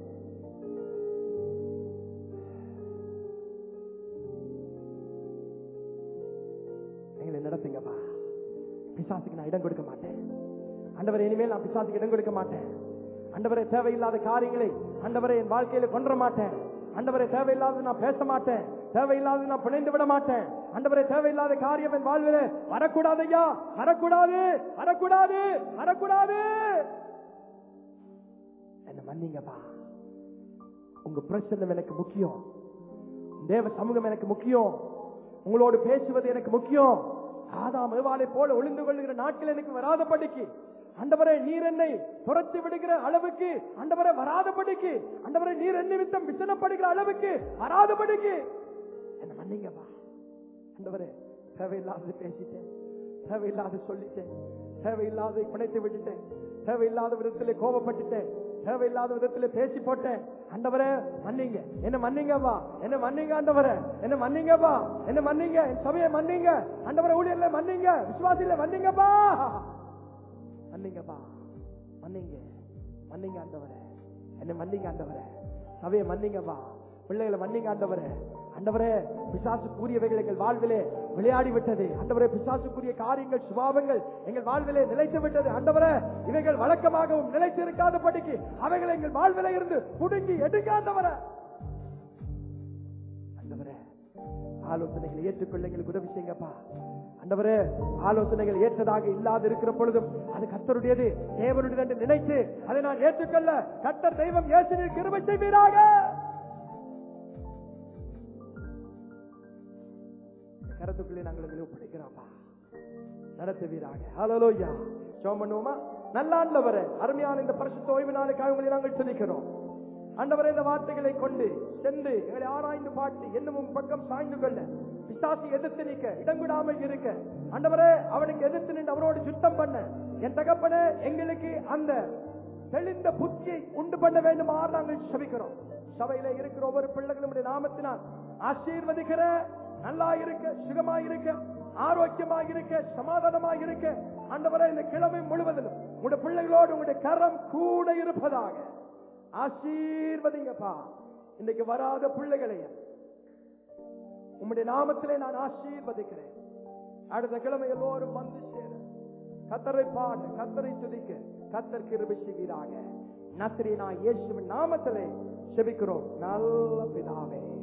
எங்களை நடத்துங்கப்பா பிசாசுக்கு நான் இடம் கொடுக்க மாட்டேன் ஆண்டவரே இனிமேல் நான் பிசாசுக்கு இடம் கொடுக்க மாட்டேன் ஆண்டவரே தேவையில்லாத காரியங்களை ஆண்டவரே என் வாழ்க்கையில கொன்ற மாட்டேன் ஆண்டவரே தேவையில்லாத நான் பேச மாட்டேன் தேவையில்லாத நான் பிணைந்து விட மாட்டேன் ஆண்டவரே தேவையில்லாத காரியம் என் வாழ்வில வரக்கூடாது ஐயா வரக்கூடாது வரக்கூடாது வரக்கூடாது என்ன மன்னிங்கப்பா உங்க பிரச்சனை எனக்கு முக்கியம் தேவ சமூகம் எனக்கு முக்கியம் உங்களோடு பேசுவது எனக்கு முக்கியம் ஆதாம் ஏவாளை போல ஒளிந்து கொள்ளுகிற நாட்கள் எனக்கு வராதபடிக்கு அண்டவரே நீர் என்னை புறத்து விடுகிற அளவுக்கு அண்டவரே வராதபடிக்கு அண்டவரே நீர் என்னை வித்தம் விசனப்படுகிற அளவுக்கு வராதபடிக்கு என்ன மன்னிங்கப்பா அண்டவரே தேவையில்லாதது பேசிட்டேன் தேவையில்லாத சொல்லிட்டேன் தேவையில்லாத பிணைத்து விட்டுட்டேன் தேவையில்லாத விதத்திலே கோபப்பட்டுட்டேன் தேவையில்லாத விதத்திலே பேசி போட்டேன் ஆண்டவரே மன்னிங்க என்ன மன்னிங்கப்பா என்ன மன்னிங்க ஆண்டவரே என்ன மன்னிங்கப்பா என்ன மன்னிங்க என் சபையை மன்னிங்க ஆண்டவரே ஊழியர்ல மன்னிங்க விசுவாசியில மன்னிங்கப்பா மன்னிங்கப்பா மன்னிங்க மன்னிங்க ஆண்டவரே என்ன மன்னிங்க ஆண்டவரே சபையை மன்னிங்கப்பா பிள்ளைகளை மன்னிங்க ஆண்டவரே ஆண்டவரே பிசாசு கூறியவைகள் எங்கள் வாழ்விலே விளையாடி விட்டது ஆண்டவரே பிசாசுக்குரிய காரியங்கள் சுபாவங்கள் எங்கள் வாழ்விலே நிலைத்து விட்டது ஆண்டவரே இவைகள் வழக்கமாகவும் நிலைத்து இருக்காதபடிக்கு அவைகள் எங்கள் வாழ்விலே இருந்து புடுங்கி எடுங்க ஆண்டவரே ஆண்டவரே ஆலோசனைகளை ஏற்றுக்கொள்ள எங்களுக்கு உதவி செய்யுங்கப்பா ஆண்டவரே ஆலோசனைகள் ஏற்றதாக இல்லாது இருக்கிற பொழுதும் அது கத்தருடையது தேவனுடையது என்று நினைத்து அதை நான் ஏற்றுக்கொள்ள கத்தர் தெய்வம் இயேசுவில் கிருபை செய்வீராக இந்த கருத்துக்குள்ளே நாங்கள் உங்களை ஒப்படைக்கிறோம்ப்பா நடத்துவீராக ஹalleluya ஜெபம் பண்ணுவோமா நல்ல ஆண்டவரே அருமையான இந்த பரிசுத்த ஓய்வு நாளுக்காக உங்களை நாங்கள் துதிக்கிறோம் ஆண்டவரே இந்த வார்த்தைகளை கொண்டு சென்று எங்களை ஆராய்ந்து பாட்டு என்னும் பக்கம் சாய்ந்து கொள்ள பிசாசி எதிர்த்து நிற்க இடங்குடாமல் இருக்க ஆண்டவரே அவனுக்கு எதிர்த்து நின்று அவரோடு சுத்தம் பண்ண என் தகப்பனே எங்களுக்கு அந்த தெளிந்த புத்தியை உண்டு பண்ண வேண்டுமாறு நாங்கள் செபிக்கிறோம் சபையில இருக்கிற ஒவ்வொரு பிள்ளைகளுடைய நாமத்தினால் ஆசீர்வதிக்கிற நல்லா இருக்க சுகமா இருக்க ஆரோக்கியமா இருக்க சமாதானமா இருக்க ஆண்டவரே இந்த கிழமை முழுவதிலும் உங்களுடைய பிள்ளைகளோடு உங்களுடைய கரம் கூட இருப்பதாக ஆசீர்வதிங்கப்பா இன்னைக்கு வராத பிள்ளைகளை உம்முடைய நாமத்திலே நான் ஆசீர்வதிக்கிறேன் அடுத்த கிழமை எல்லோரும் வந்து சேர கத்தரை பாட கத்தரை துதிக்க கத்தர் கிருபை செய்வீராக நஸ்ரீனா இயேசுவின் நாமத்திலே செபிக்கிறோம் நல்ல பிதாவே